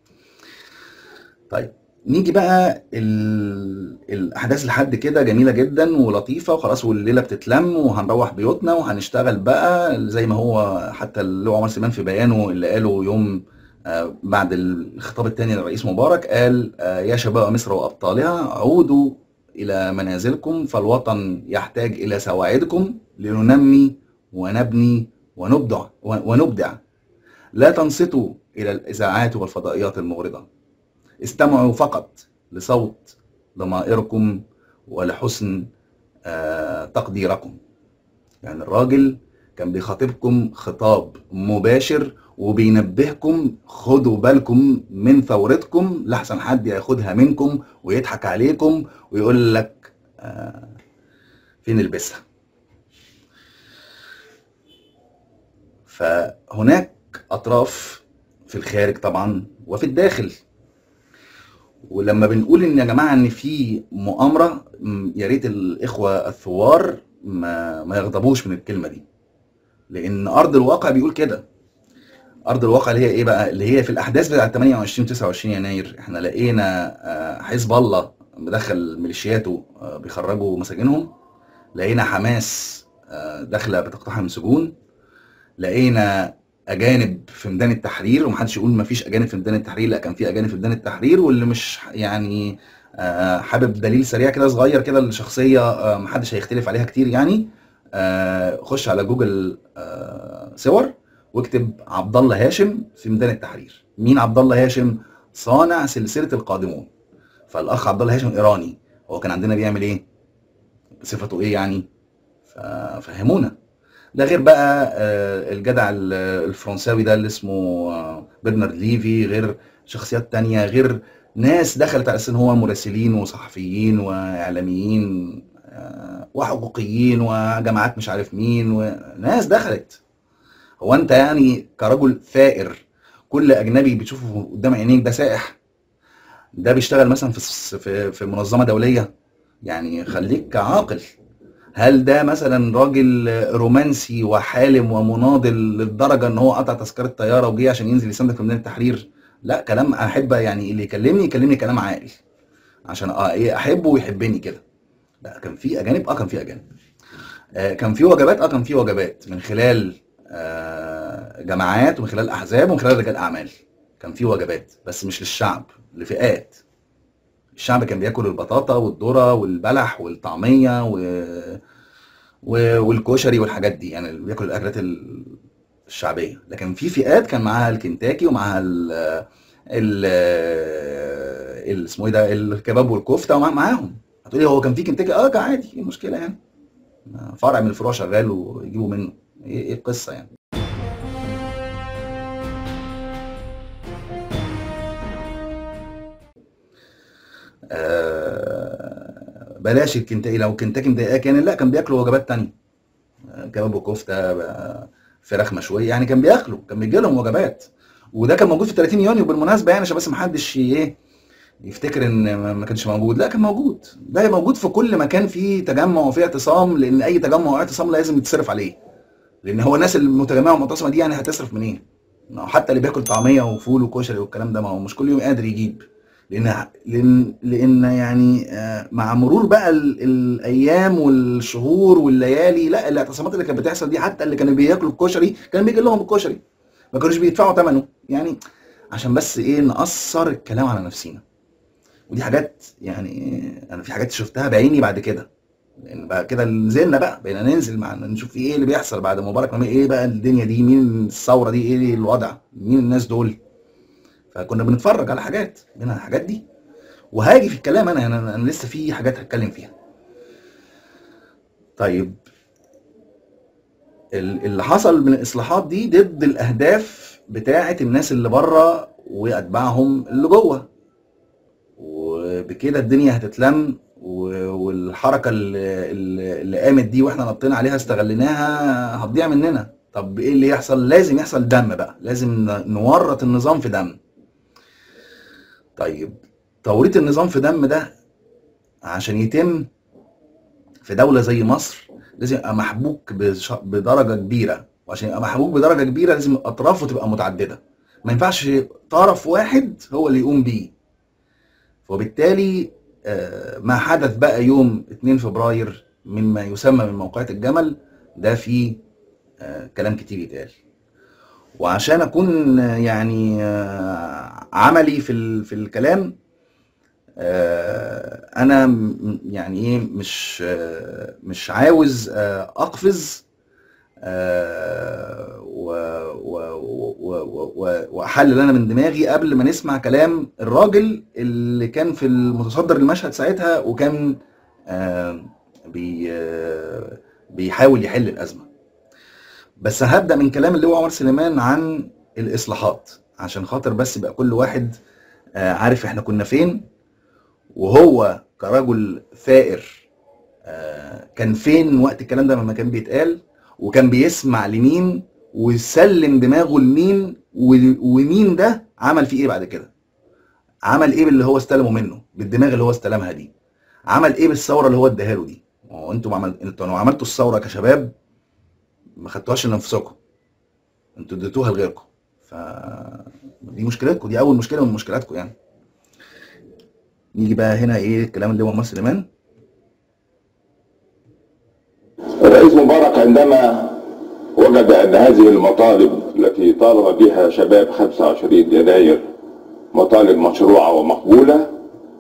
طيب نيجي بقى الاحداث لحد كده جميله جدا ولطيفه وخلاص والليله بتتلم وهنروح بيوتنا وهنشتغل بقى زي ما هو حتى اللي هو عمر سليمان في بيانه اللي قاله يوم آه، بعد الخطاب الثاني للرئيس مبارك قال آه، يا شباب مصر وابطالها عودوا الى منازلكم فالوطن يحتاج الى سواعدكم لننمي ونبني ونبدع ونبدع لا تنصتوا الى الاذاعات والفضائيات المغرضه استمعوا فقط لصوت ضمائركم ولحسن آه، تقديركم يعني الراجل كان بيخاطبكم خطاب مباشر وبينبهكم خدوا بالكم من ثورتكم لحسن حد ياخدها منكم ويضحك عليكم ويقول لك آه فين البسها فهناك اطراف في الخارج طبعا وفي الداخل ولما بنقول ان يا جماعه ان في مؤامره يا ريت الاخوه الثوار ما ما يغضبوش من الكلمه دي لان ارض الواقع بيقول كده ارض الواقع اللي هي ايه بقى اللي هي في الاحداث بتاعه 28 29 يناير احنا لقينا آه، حزب الله مدخل ميليشياته آه، بيخرجوا مساجينهم لقينا حماس آه، داخله بتقتحم سجون لقينا اجانب في ميدان التحرير ومحدش يقول ما فيش اجانب في ميدان التحرير لا كان في اجانب في ميدان التحرير واللي مش يعني حابب دليل سريع كده صغير كده لشخصيه محدش هيختلف عليها كتير يعني خش على جوجل صور واكتب عبد الله هاشم في ميدان التحرير مين عبد الله هاشم صانع سلسله القادمون فالاخ عبد الله هاشم ايراني هو كان عندنا بيعمل ايه صفته ايه يعني فهمونا ده غير بقى آه، الجدع الفرنساوي ده اللي اسمه آه، برنارد ليفي غير شخصيات تانية غير ناس دخلت على ان هو مراسلين وصحفيين واعلاميين آه، وحقوقيين وجماعات مش عارف مين وناس دخلت هو انت يعني كرجل ثائر كل اجنبي بتشوفه قدام عينيك ده سائح ده بيشتغل مثلا في في في منظمه دوليه يعني خليك عاقل هل ده مثلا راجل رومانسي وحالم ومناضل للدرجه ان هو قطع تذكره طياره وجه عشان ينزل يساندك في ميدان التحرير لا كلام احب يعني اللي يكلمني يكلمني كلام عاقل عشان اه ايه احبه ويحبني كده لا كان في اجانب اه كان في اجانب آه كان في وجبات اه كان في وجبات من خلال آه جماعات ومن خلال احزاب ومن خلال رجال اعمال كان في وجبات بس مش للشعب لفئات الشعب كان بياكل البطاطا والذره والبلح والطعميه و... و... والكشري والحاجات دي يعني بياكل الاكلات الشعبيه لكن في فئات كان معاها الكنتاكي ومعاها ال ال اسمه ايه ده الكباب والكفته ومعاهم هتقولي هو كان في كنتاكي اه كان عادي ايه المشكله يعني فرع من الفروع شغال ويجيبوا منه ايه, إيه القصه يعني آه بلاش الكنتاكي لو الكنتاكي مضايقاك يعني لا كان بياكلوا وجبات تانية كباب وكفته فراخ مشويه يعني كان بياكلوا كان بيجي لهم وجبات وده كان موجود في 30 يونيو بالمناسبه يعني عشان بس ما حدش ايه يفتكر ان ما كانش موجود لا كان موجود ده موجود في كل مكان فيه تجمع وفيه اعتصام لان اي تجمع واعتصام لازم يتصرف عليه لان هو الناس المتجمعه والمعتصمه دي يعني هتصرف منين إيه؟ حتى اللي بياكل طعميه وفول وكشري والكلام ده ما هو مش كل يوم قادر يجيب لان لان لان يعني مع مرور بقى الايام والشهور والليالي لا الاعتصامات اللي كانت بتحصل دي حتى اللي كانوا بياكلوا الكشري كان بيجي لهم الكشري ما كانوش بيدفعوا ثمنه يعني عشان بس ايه نقصر الكلام على نفسينا ودي حاجات يعني انا في حاجات شفتها بعيني بعد كده لان بقى كده نزلنا بقى بقينا ننزل مع نشوف ايه اللي بيحصل بعد مبارك ايه بقى الدنيا دي مين الثوره دي ايه الوضع مين الناس دول فكنا بنتفرج على حاجات منها الحاجات دي وهاجي في الكلام انا يعني انا لسه في حاجات هتكلم فيها طيب اللي حصل من الاصلاحات دي ضد الاهداف بتاعه الناس اللي بره واتباعهم اللي جوه وبكده الدنيا هتتلم والحركه اللي, اللي قامت دي واحنا نطينا عليها استغليناها هتضيع مننا طب ايه اللي يحصل لازم يحصل دم بقى لازم نورط النظام في دم طيب توريط النظام في دم ده عشان يتم في دولة زي مصر لازم يبقى محبوك بدرجة كبيرة وعشان يبقى محبوك بدرجة كبيرة لازم أطرافه تبقى متعددة ما ينفعش طرف واحد هو اللي يقوم بيه وبالتالي ما حدث بقى يوم 2 فبراير مما يسمى من موقعات الجمل ده فيه كلام كتير يتقال وعشان اكون يعني عملي في في الكلام انا يعني ايه مش مش عاوز اقفز واحلل انا من دماغي قبل ما نسمع كلام الراجل اللي كان في المتصدر المشهد ساعتها وكان بي بيحاول يحل الازمه بس هبدا من كلام اللي هو عمر سليمان عن الاصلاحات عشان خاطر بس يبقى كل واحد عارف احنا كنا فين وهو كرجل ثائر كان فين وقت الكلام ده لما كان بيتقال وكان بيسمع لمين ويسلم دماغه لمين ومين ده عمل فيه ايه بعد كده عمل ايه باللي هو استلمه منه بالدماغ اللي هو استلمها دي عمل ايه بالثوره اللي هو اداها له دي هو انتوا عمل... انتوا لو عملتوا الثوره كشباب ما خدتوهاش لنفسكم انتوا اديتوها لغيركم ف دي مشكلتكم دي اول مشكله من مشكلاتكم يعني نيجي بقى هنا ايه الكلام اللي هو مصر سليمان الرئيس مبارك عندما وجد ان هذه المطالب التي طالب بها شباب 25 يناير مطالب مشروعه ومقبوله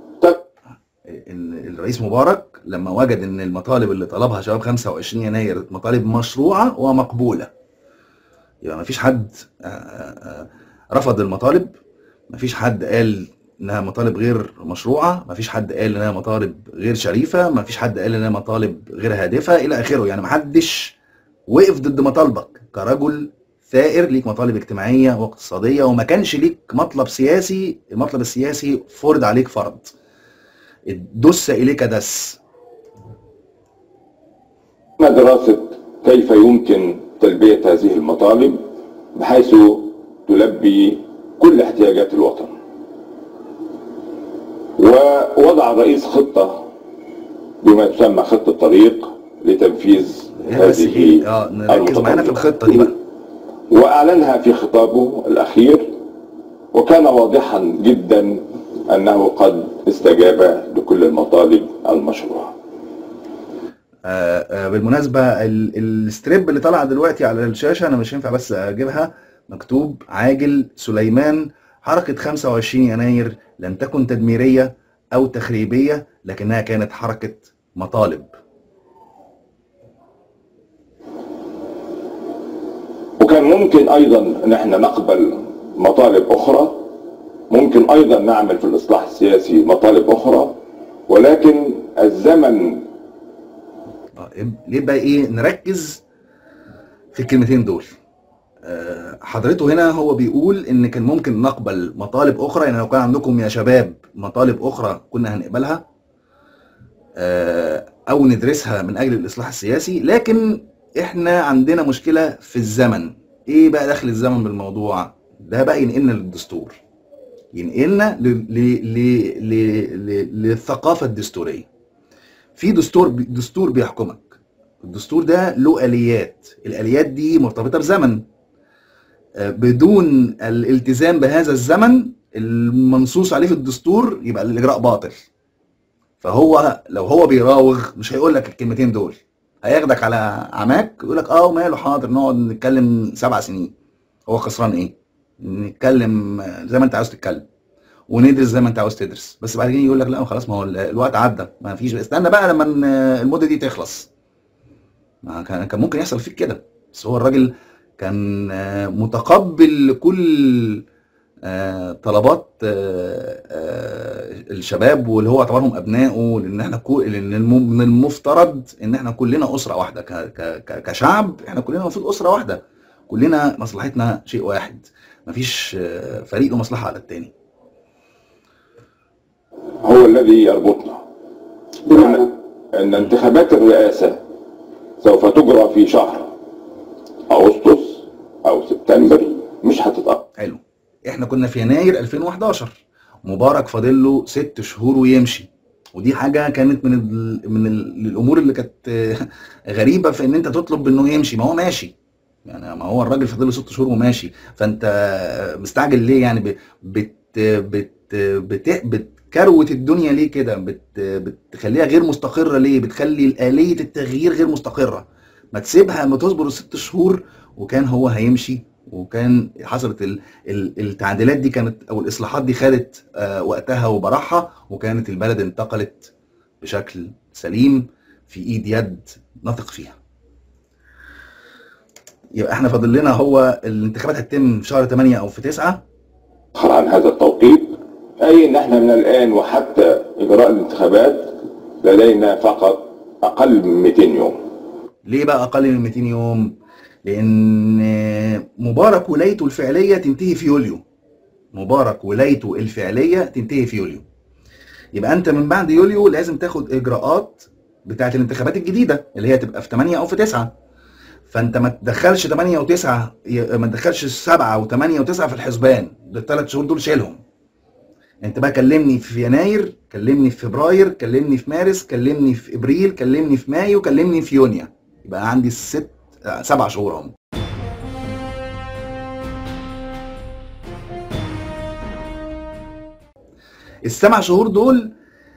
الرئيس مبارك لما وجد ان المطالب اللي طلبها شباب 25 يناير مطالب مشروعه ومقبوله يبقى ما فيش حد رفض المطالب ما فيش حد قال انها مطالب غير مشروعه ما فيش حد قال انها مطالب غير شريفه ما فيش حد قال انها مطالب غير هادفه الى اخره يعني ما حدش وقف ضد مطالبك كرجل ثائر ليك مطالب اجتماعيه واقتصاديه وما كانش ليك مطلب سياسي المطلب السياسي فرض عليك فرض دس اليك دس دراسه كيف يمكن تلبيه هذه المطالب بحيث تلبي كل احتياجات الوطن ووضع الرئيس خطة بما تسمى خطة طريق لتنفيذ بس هذه ايه اه نركز معانا في الخطه دي بقى وأعلنها في خطابه الأخير وكان واضحا جدا أنه قد استجاب لكل المطالب المشروعة آه آه بالمناسبه ال- الستريب اللي طالعه دلوقتي على الشاشه انا مش ينفع بس اجيبها مكتوب عاجل سليمان حركه 25 يناير لم تكن تدميريه او تخريبيه لكنها كانت حركه مطالب وكان ممكن أيضا أن احنا نقبل مطالب أخرى ممكن أيضا نعمل في الإصلاح السياسي مطالب أخرى ولكن الزمن آه، ليه بقى ايه نركز في الكلمتين دول آه، حضرته هنا هو بيقول ان كان ممكن نقبل مطالب اخرى يعني لو كان عندكم يا شباب مطالب اخرى كنا هنقبلها آه، او ندرسها من اجل الاصلاح السياسي لكن احنا عندنا مشكلة في الزمن ايه بقى دخل الزمن بالموضوع ده بقى ينقلنا للدستور ينقلنا ل- ل- ل- ل- ل- للثقافة الدستورية في دستور دستور بيحكمك الدستور ده له آليات الآليات دي مرتبطة بزمن آه، بدون الالتزام بهذا الزمن المنصوص عليه في الدستور يبقى الإجراء باطل فهو لو هو بيراوغ مش هيقول لك الكلمتين دول هياخدك على عماك يقول لك اه وماله حاضر نقعد نتكلم سبع سنين هو خسران ايه؟ نتكلم آه، زي ما انت عاوز تتكلم وندرس زي ما انت عاوز تدرس بس بعدين يقول لك لا خلاص ما هو ال- الوقت عدى ما فيش استنى بقى لما ن- المده دي تخلص ما كان كان ممكن يحصل فيك كده بس هو الراجل كان آه، متقبل كل آه، طلبات آه، آه، الشباب واللي هو اعتبرهم ابنائه لان احنا كو... لان الم- من المفترض ان احنا كلنا اسره واحده ك... ك... ك- كشعب احنا كلنا المفروض اسره واحده كلنا مصلحتنا شيء واحد مفيش آه، فريق له مصلحه على التاني هو الذي يربطنا بمعنى أن انتخابات الرئاسة سوف تجرى في شهر أغسطس أو سبتمبر مش هتتأخر حلو احنا كنا في يناير 2011 مبارك فاضل له ست شهور ويمشي ودي حاجه كانت من ال... من ال... الامور اللي كانت آه، غريبه في ان انت تطلب انه يمشي ما هو ماشي يعني ما هو الراجل فاضل له ست شهور وماشي فانت آه، مستعجل ليه يعني ب... بت... بت... بت... بتكروت الدنيا ليه كده بت... بتخليها غير مستقره ليه بتخلي آلية التغيير غير مستقره ما تسيبها ما تصبر الست شهور وكان هو هيمشي وكان حصلت ال... ال... التعديلات دي كانت او الاصلاحات دي خدت آه، وقتها وبراحها وكانت البلد انتقلت بشكل سليم في ايد يد نثق فيها يبقى احنا فاضل لنا هو الانتخابات هتتم في شهر 8 او في 9 عن هذا التوقيت أي أن احنا من الآن وحتى إجراء الانتخابات لدينا فقط أقل من 200 يوم ليه بقى اقل من 200 يوم لان مبارك ولايته الفعليه تنتهي في يوليو مبارك ولايته الفعليه تنتهي في يوليو يبقى انت من بعد يوليو لازم تاخد اجراءات بتاعه الانتخابات الجديده اللي هي تبقى في 8 او في 9 فانت ما تدخلش 8 و9 ما تدخلش 7 و8 و9 في الحسبان الثلاث شهور دول شيلهم انت بقى كلمني في يناير كلمني في فبراير كلمني في مارس كلمني في ابريل كلمني في مايو كلمني في يونيو يبقى عندي ست آه، سبع شهور اهم السبع شهور دول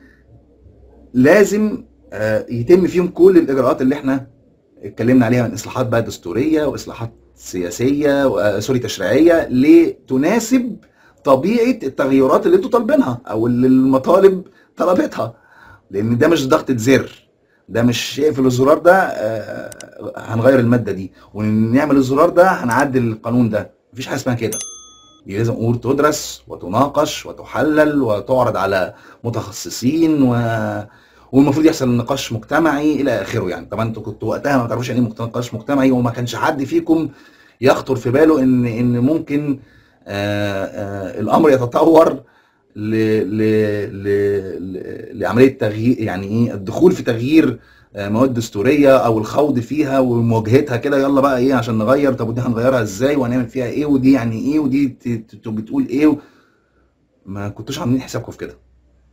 لازم آه، يتم فيهم كل الاجراءات اللي احنا اتكلمنا عليها من اصلاحات بقى دستوريه واصلاحات سياسيه و- آه، سوري تشريعيه لتناسب طبيعه التغيرات اللي انتوا طالبينها او اللي المطالب طلبتها لان ده مش ضغطه زر ده مش اقفل الزرار ده آه، هنغير الماده دي ونعمل الزرار ده هنعدل القانون ده مفيش حاجه اسمها كده دي لازم امور تدرس وتناقش وتحلل وتعرض على متخصصين و... والمفروض يحصل نقاش مجتمعي الى اخره يعني طبعا انتوا كنتوا وقتها ما تعرفوش يعني ايه نقاش مجتمعي وما كانش حد فيكم يخطر في باله ان ان ممكن آه آه الامر يتطور ل... ل... ل... ل... لعمليه تغيير يعني ايه الدخول في تغيير آه، مواد دستوريه او الخوض فيها ومواجهتها كده يلا بقى ايه عشان نغير طب ودي هنغيرها ازاي وهنعمل فيها ايه ودي يعني ايه ودي ت- ت- بتقول ايه و... ما كنتوش عاملين حسابكم في كده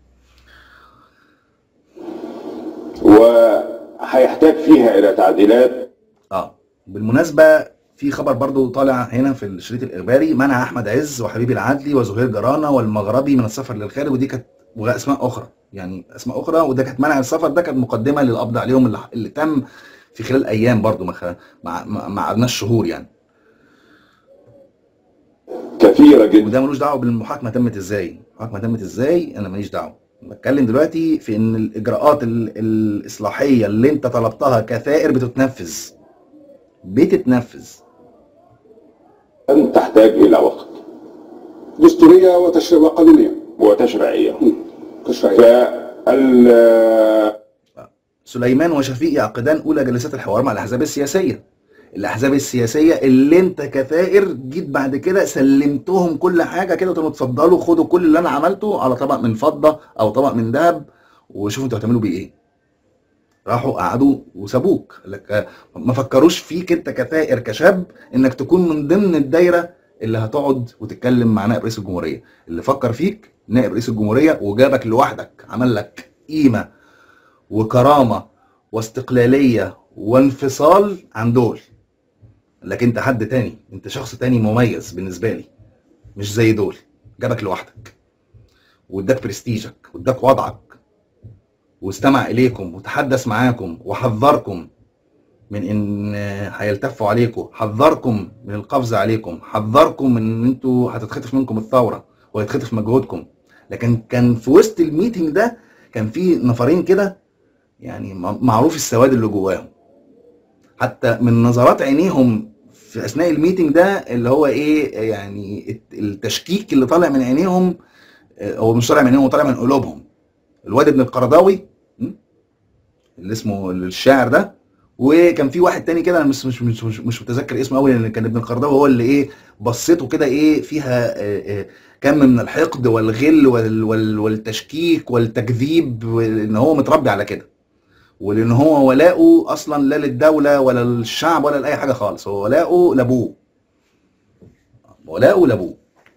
وهيحتاج فيها الى تعديلات اه بالمناسبه في خبر برضو طالع هنا في الشريط الاخباري منع احمد عز وحبيب العدلي وزهير جرانه والمغربي من السفر للخارج ودي كانت واسماء اخرى يعني اسماء اخرى وده كانت منع السفر ده كانت مقدمه للقبض عليهم اللي, اللي تم في خلال ايام برضو ما خ- ما ما ما قعدناش شهور يعني كثيره جدا وده ملوش دعوه بالمحاكمه تمت ازاي المحاكمه تمت ازاي انا ماليش دعوه بتكلم دلوقتي في ان الاجراءات ال- الاصلاحيه اللي انت طلبتها كثائر بتتنفذ بتتنفذ تحتاج الى وقت دستوريه وتشريع وقانونيه وتشريعيه تشريعيه فال سليمان وشفيق يعقدان اولى جلسات الحوار مع الاحزاب السياسيه الاحزاب السياسيه اللي انت كثائر جيت بعد كده سلمتهم كل حاجه كده قلت لهم اتفضلوا خدوا كل اللي انا عملته على طبق من فضه او طبق من ذهب وشوفوا انتوا هتعملوا بيه ايه راحوا قعدوا وسابوك قال لك آه، ما فكروش فيك انت كثائر كشاب انك تكون من ضمن الدايره اللي هتقعد وتتكلم مع نائب رئيس الجمهوريه اللي فكر فيك نائب رئيس الجمهوريه وجابك لوحدك عمل لك قيمه وكرامه واستقلاليه وانفصال عن دول لكن انت حد تاني انت شخص تاني مميز بالنسبه لي مش زي دول جابك لوحدك واداك برستيجك واداك وضعك واستمع اليكم وتحدث معاكم وحذركم من ان هيلتفوا عليكم حذركم من القفز عليكم حذركم من ان انتوا هتتخطف منكم الثوره وهيتخطف مجهودكم لكن كان في وسط الميتنج ده كان في نفرين كده يعني م- معروف السواد اللي جواهم حتى من نظرات عينيهم في اثناء الميتنج ده اللي هو ايه يعني الت- التشكيك اللي طالع من عينيهم آه، هو مش طالع من عينيهم هو طالع من قلوبهم الواد ابن القرضاوي م? اللي اسمه الشاعر ده وكان في واحد تاني كده انا مش مش مش, مش, مش متذكر اسمه قوي لان كان ابن القرضاوي هو اللي ايه بصيته كده ايه فيها آه، آه، كم من الحقد والغل وال وال والتشكيك والتكذيب وان هو متربي على كده ولان هو ولاؤه اصلا لا للدوله ولا للشعب ولا لاي حاجه خالص هو ولاؤه لابوه ولاؤه لابوه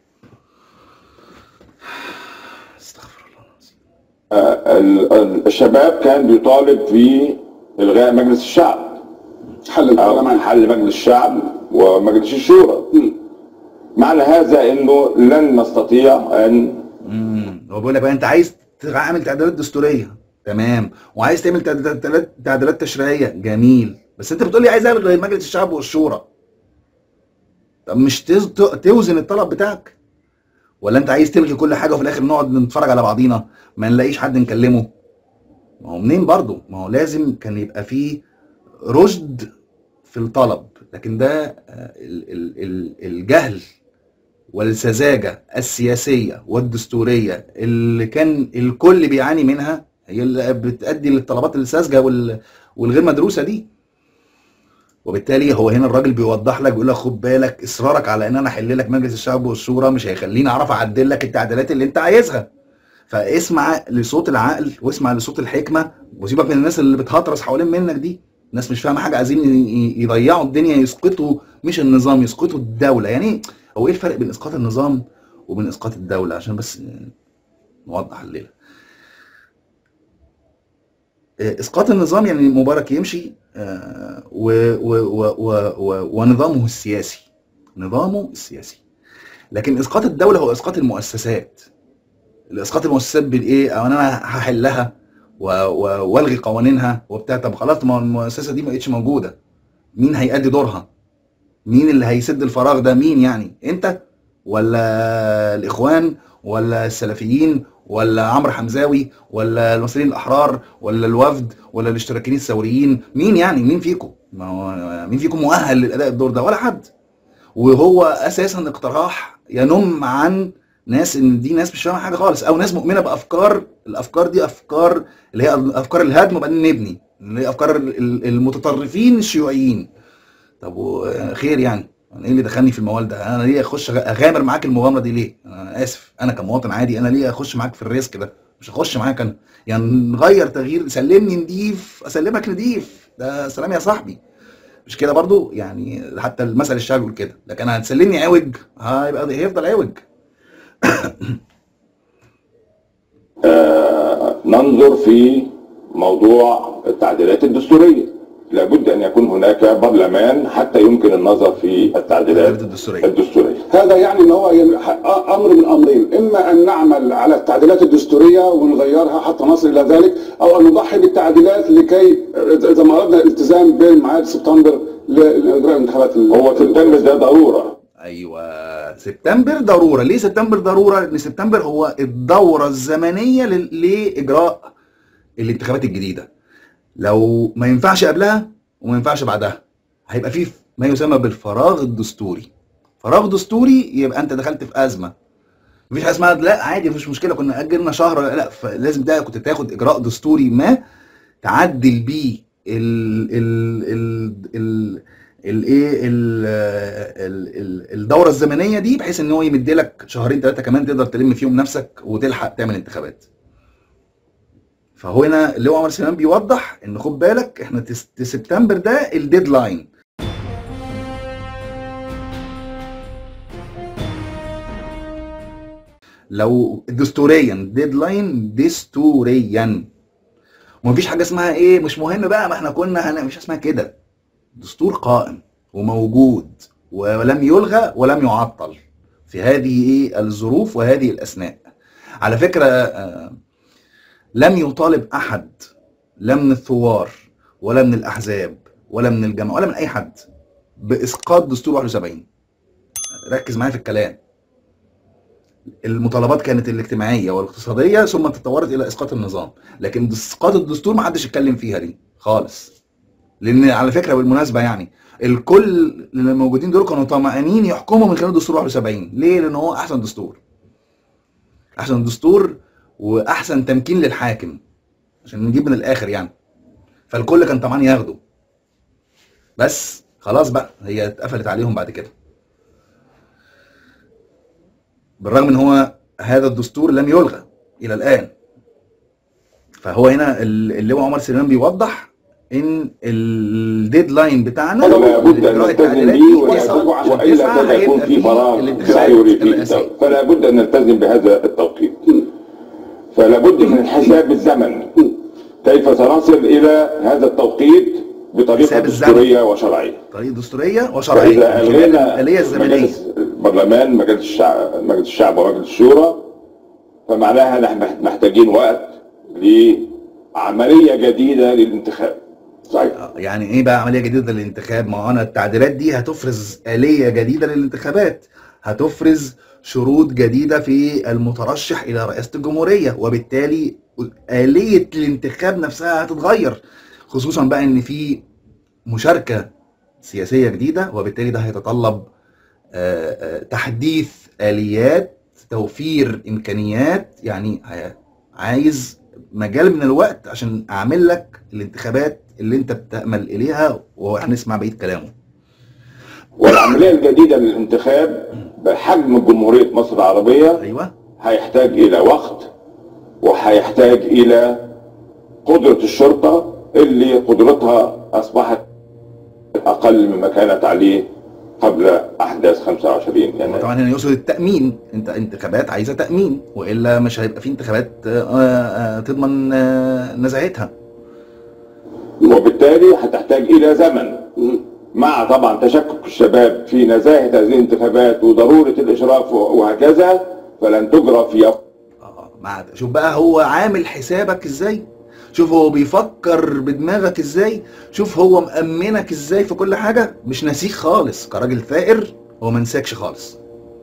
استغفر الله العظيم ال- ال- الشباب كان بيطالب في الغاء مجلس الشعب حل او البرلمان حل مجلس الشعب ومجلس الشورى معنى هذا انه لن نستطيع ان امم هو بيقول لك بقى انت عايز تعمل تعديلات دستوريه تمام وعايز تعمل تعديلات تعديلات تشريعيه جميل بس انت بتقول لي عايز اعمل غير مجلس الشعب والشورى طب مش تز- ت- توزن الطلب بتاعك ولا انت عايز تلغي كل حاجه وفي الاخر نقعد نتفرج على بعضينا ما نلاقيش حد نكلمه ما هو منين برضه ما هو لازم كان يبقى فيه رشد في الطلب لكن ده آه، ال- ال- ال- الجهل والسذاجة السياسية والدستورية اللي كان الكل بيعاني منها هي اللي بتأدي للطلبات الساذجة وال- والغير مدروسة دي وبالتالي هو هنا الراجل بيوضح لك بيقول لك خد بالك اصرارك على ان انا احل لك مجلس الشعب والشورى مش هيخليني اعرف اعدل لك التعديلات اللي انت عايزها فاسمع لصوت العقل واسمع لصوت الحكمه وسيبك من الناس اللي بتهطرس حوالين منك دي ناس مش فاهمه حاجه عايزين ي- ي- يضيعوا الدنيا يسقطوا مش النظام يسقطوا الدوله يعني إيه؟ هو ايه الفرق بين اسقاط النظام وبين اسقاط الدوله عشان بس نوضح الليله آه، اسقاط النظام يعني مبارك يمشي آه، و- و- و- و- و- ونظامه السياسي نظامه السياسي لكن اسقاط الدوله هو اسقاط المؤسسات الاسقاط المؤسسات بالايه او انا هحلها و- و- والغي قوانينها وبتاع طب خلاص ما هو المؤسسه دي ما بقتش موجوده مين هيأدي دورها مين اللي هيسد الفراغ ده مين يعني انت ولا الاخوان ولا السلفيين ولا عمرو حمزاوي ولا المصريين الاحرار ولا الوفد ولا الاشتراكيين الثوريين مين يعني مين فيكم ما هو مين فيكم مؤهل للاداء الدور ده ولا حد وهو اساسا اقتراح ينم عن ناس ان دي ناس مش فاهمه حاجه خالص او ناس مؤمنه بافكار الافكار دي افكار اللي هي افكار الهدم وبعدين نبني اللي هي افكار ال- ال- المتطرفين الشيوعيين طب و- خير يعني انا ايه اللي دخلني في الموال ده انا ليه اخش اغامر معاك المغامره دي ليه انا اسف انا كمواطن عادي انا ليه اخش معاك في الريسك ده مش هخش معاك انا يعني نغير تغيير سلمني نضيف اسلمك نضيف ده سلام يا صاحبي مش كده برضو يعني حتى المثل الشعبي بيقول كده لكن هتسلمني عوج هيبقى هيفضل عوج ننظر في موضوع التعديلات الدستورية لابد أن يكون هناك برلمان حتى يمكن النظر في التعديلات الدستوريه الدستورية هذا يعني ان هو ين- ح- امر من امرين اما ان نعمل على التعديلات الدستوريه ونغيرها حتى نصل الى ذلك او ان نضحي بالتعديلات لكي اذا ما اردنا الالتزام بميعاد سبتمبر ل- لاجراء الانتخابات ال- هو سبتمبر ده ضرورة ايوه سبتمبر ضروره ليه سبتمبر ضروره لان سبتمبر هو الدوره الزمنيه ل- لاجراء الانتخابات الجديده لو ما ينفعش قبلها وما ينفعش بعدها هيبقى فيه ما يسمى بالفراغ الدستوري فراغ دستوري يبقى انت دخلت في ازمه مفيش حاجه اسمها لا عادي مفيش مشكله كنا اجلنا شهر لا فلازم ده كنت تاخد اجراء دستوري ما تعدل بيه ال ال ال ال الايه ال- ال- ال- الدوره الزمنيه دي بحيث ان هو يمد لك شهرين ثلاثه كمان تقدر تلم فيهم نفسك وتلحق تعمل انتخابات فهو هنا اللي هو عمر سليمان بيوضح ان خد بالك احنا تس- سبتمبر ده الديدلاين لو دستوريا ديدلاين دستوريا ومفيش حاجه اسمها ايه مش مهم بقى ما احنا كنا هن... مش اسمها كده دستور قائم وموجود ولم يلغى ولم يعطل في هذه ايه الظروف وهذه الاثناء على فكره آه، لم يطالب احد لا من الثوار ولا من الاحزاب ولا من الجماعه ولا من اي حد باسقاط دستور 71 ركز معايا في الكلام المطالبات كانت الاجتماعيه والاقتصاديه ثم تطورت الى اسقاط النظام لكن اسقاط الدستور ما حدش اتكلم فيها دي خالص لان على فكره بالمناسبه يعني الكل اللي موجودين دول كانوا طمعانين يحكموا من خلال دستور 71 ليه لان هو احسن دستور احسن دستور واحسن تمكين للحاكم عشان نجيب من الاخر يعني فالكل كان طمعان ياخده بس خلاص بقى هي اتقفلت عليهم بعد كده بالرغم ان هو هذا الدستور لم يلغى الى الان فهو هنا ال- اللي هو عمر سليمان بيوضح ان الديدلاين بتاعنا فلا بد ان لإجراء نلتزم التعديلات به دي تسعة، والا عشان والا تسعة كان يكون هيبقى في فيه فراغ الانتخابات دستوري في الرئاسية. الدولة. فلا بد ان نلتزم بهذا التوقيت فلا بد من حساب الزمن كيف سنصل الى هذا التوقيت بطريقه حساب الزمن. دستوريه وشرعيه طريقه دستوريه وشرعيه فاذا من خلال الغينا الاليه الزمنيه مجلس البرلمان مجلس الشعب مجلس الشعب ومجلس الشورى فمعناها نحن محتاجين وقت لعمليه جديده للانتخاب صحيح يعني ايه بقى عمليه جديده للانتخاب ما هو انا التعديلات دي هتفرز اليه جديده للانتخابات هتفرز شروط جديده في المترشح الى رئاسه الجمهوريه وبالتالي اليه الانتخاب نفسها هتتغير خصوصا بقى ان في مشاركه سياسيه جديده وبالتالي ده هيتطلب آه، آه، تحديث اليات توفير امكانيات يعني ه- عايز مجال من الوقت عشان اعمل لك الانتخابات اللي انت بتامل اليها وهنسمع بقيه كلامه والعمليه الجديده للانتخاب بحجم جمهوريه مصر العربيه ايوه هيحتاج الى وقت وهيحتاج الى قدره الشرطه اللي قدرتها اصبحت اقل مما كانت عليه قبل احداث 25 هو يناير طبعا هنا يقصد التامين انت انتخابات عايزه تامين والا مش هيبقى في انتخابات آه، آه، تضمن آه، نزاهتها وبالتالي هتحتاج الى زمن مع طبعا تشكك الشباب في نزاهه هذه الانتخابات وضروره الاشراف وهكذا فلن تجرى في يوم اه مع شوف بقى هو عامل حسابك ازاي شوف هو بيفكر بدماغك ازاي شوف هو مأمنك ازاي في كل حاجة مش ناسيك خالص كراجل ثائر هو ما نساكش خالص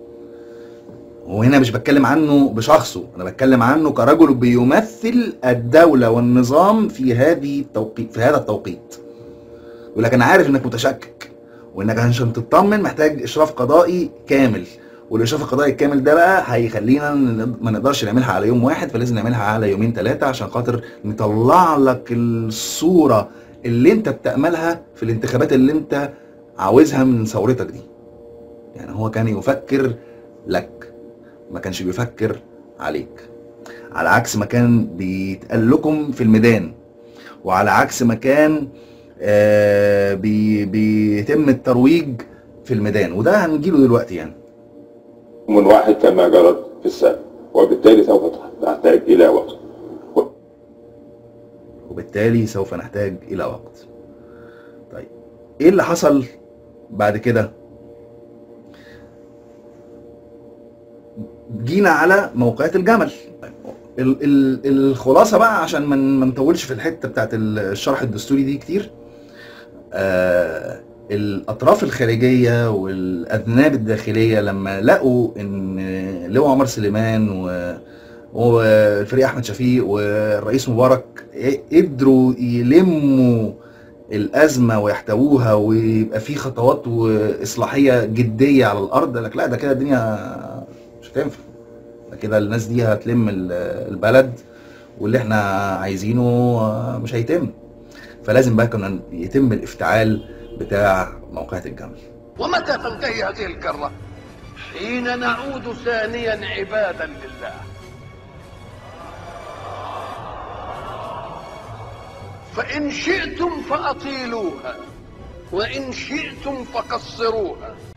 وهنا مش بتكلم عنه بشخصه انا بتكلم عنه كرجل بيمثل الدولة والنظام في هذه التوقيت في هذا التوقيت يقول لك انا عارف انك متشكك وانك عشان تطمن محتاج اشراف قضائي كامل والاشراف القضائي الكامل ده بقى هيخلينا ن- ما نقدرش نعملها على يوم واحد فلازم نعملها على يومين ثلاثه عشان خاطر نطلع لك الصوره اللي انت بتاملها في الانتخابات اللي انت عاوزها من ثورتك دي يعني هو كان يفكر لك ما كانش بيفكر عليك على عكس ما كان بيتقال لكم في الميدان وعلى عكس ما كان آه، بي بيتم الترويج في الميدان وده هنجيله دلوقتي يعني من واحد كما جرت في السابق وبالتالي سوف تحتاج إلى وقت وبالتالي سوف نحتاج الى وقت طيب ايه اللي حصل بعد كده جينا على موقعات الجمل ال- ال- الخلاصه بقى عشان ما ما نطولش في الحته بتاعت الشرح الدستوري دي كتير آه الاطراف الخارجيه والاذناب الداخليه لما لقوا ان لواء عمر سليمان و والفريق احمد شفيق والرئيس مبارك قدروا يلموا الازمه ويحتووها ويبقى في خطوات واصلاحيه جديه على الارض قال لك لا ده كده الدنيا مش هتنفع ده كده الناس دي هتلم ال- البلد واللي احنا عايزينه مش هيتم فلازم بقى كنا يتم الافتعال بتاع موقعة الجمل ومتى تنتهي هذه الكرة حين نعود ثانيا عبادا لله فإن شئتم فأطيلوها وإن شئتم فقصروها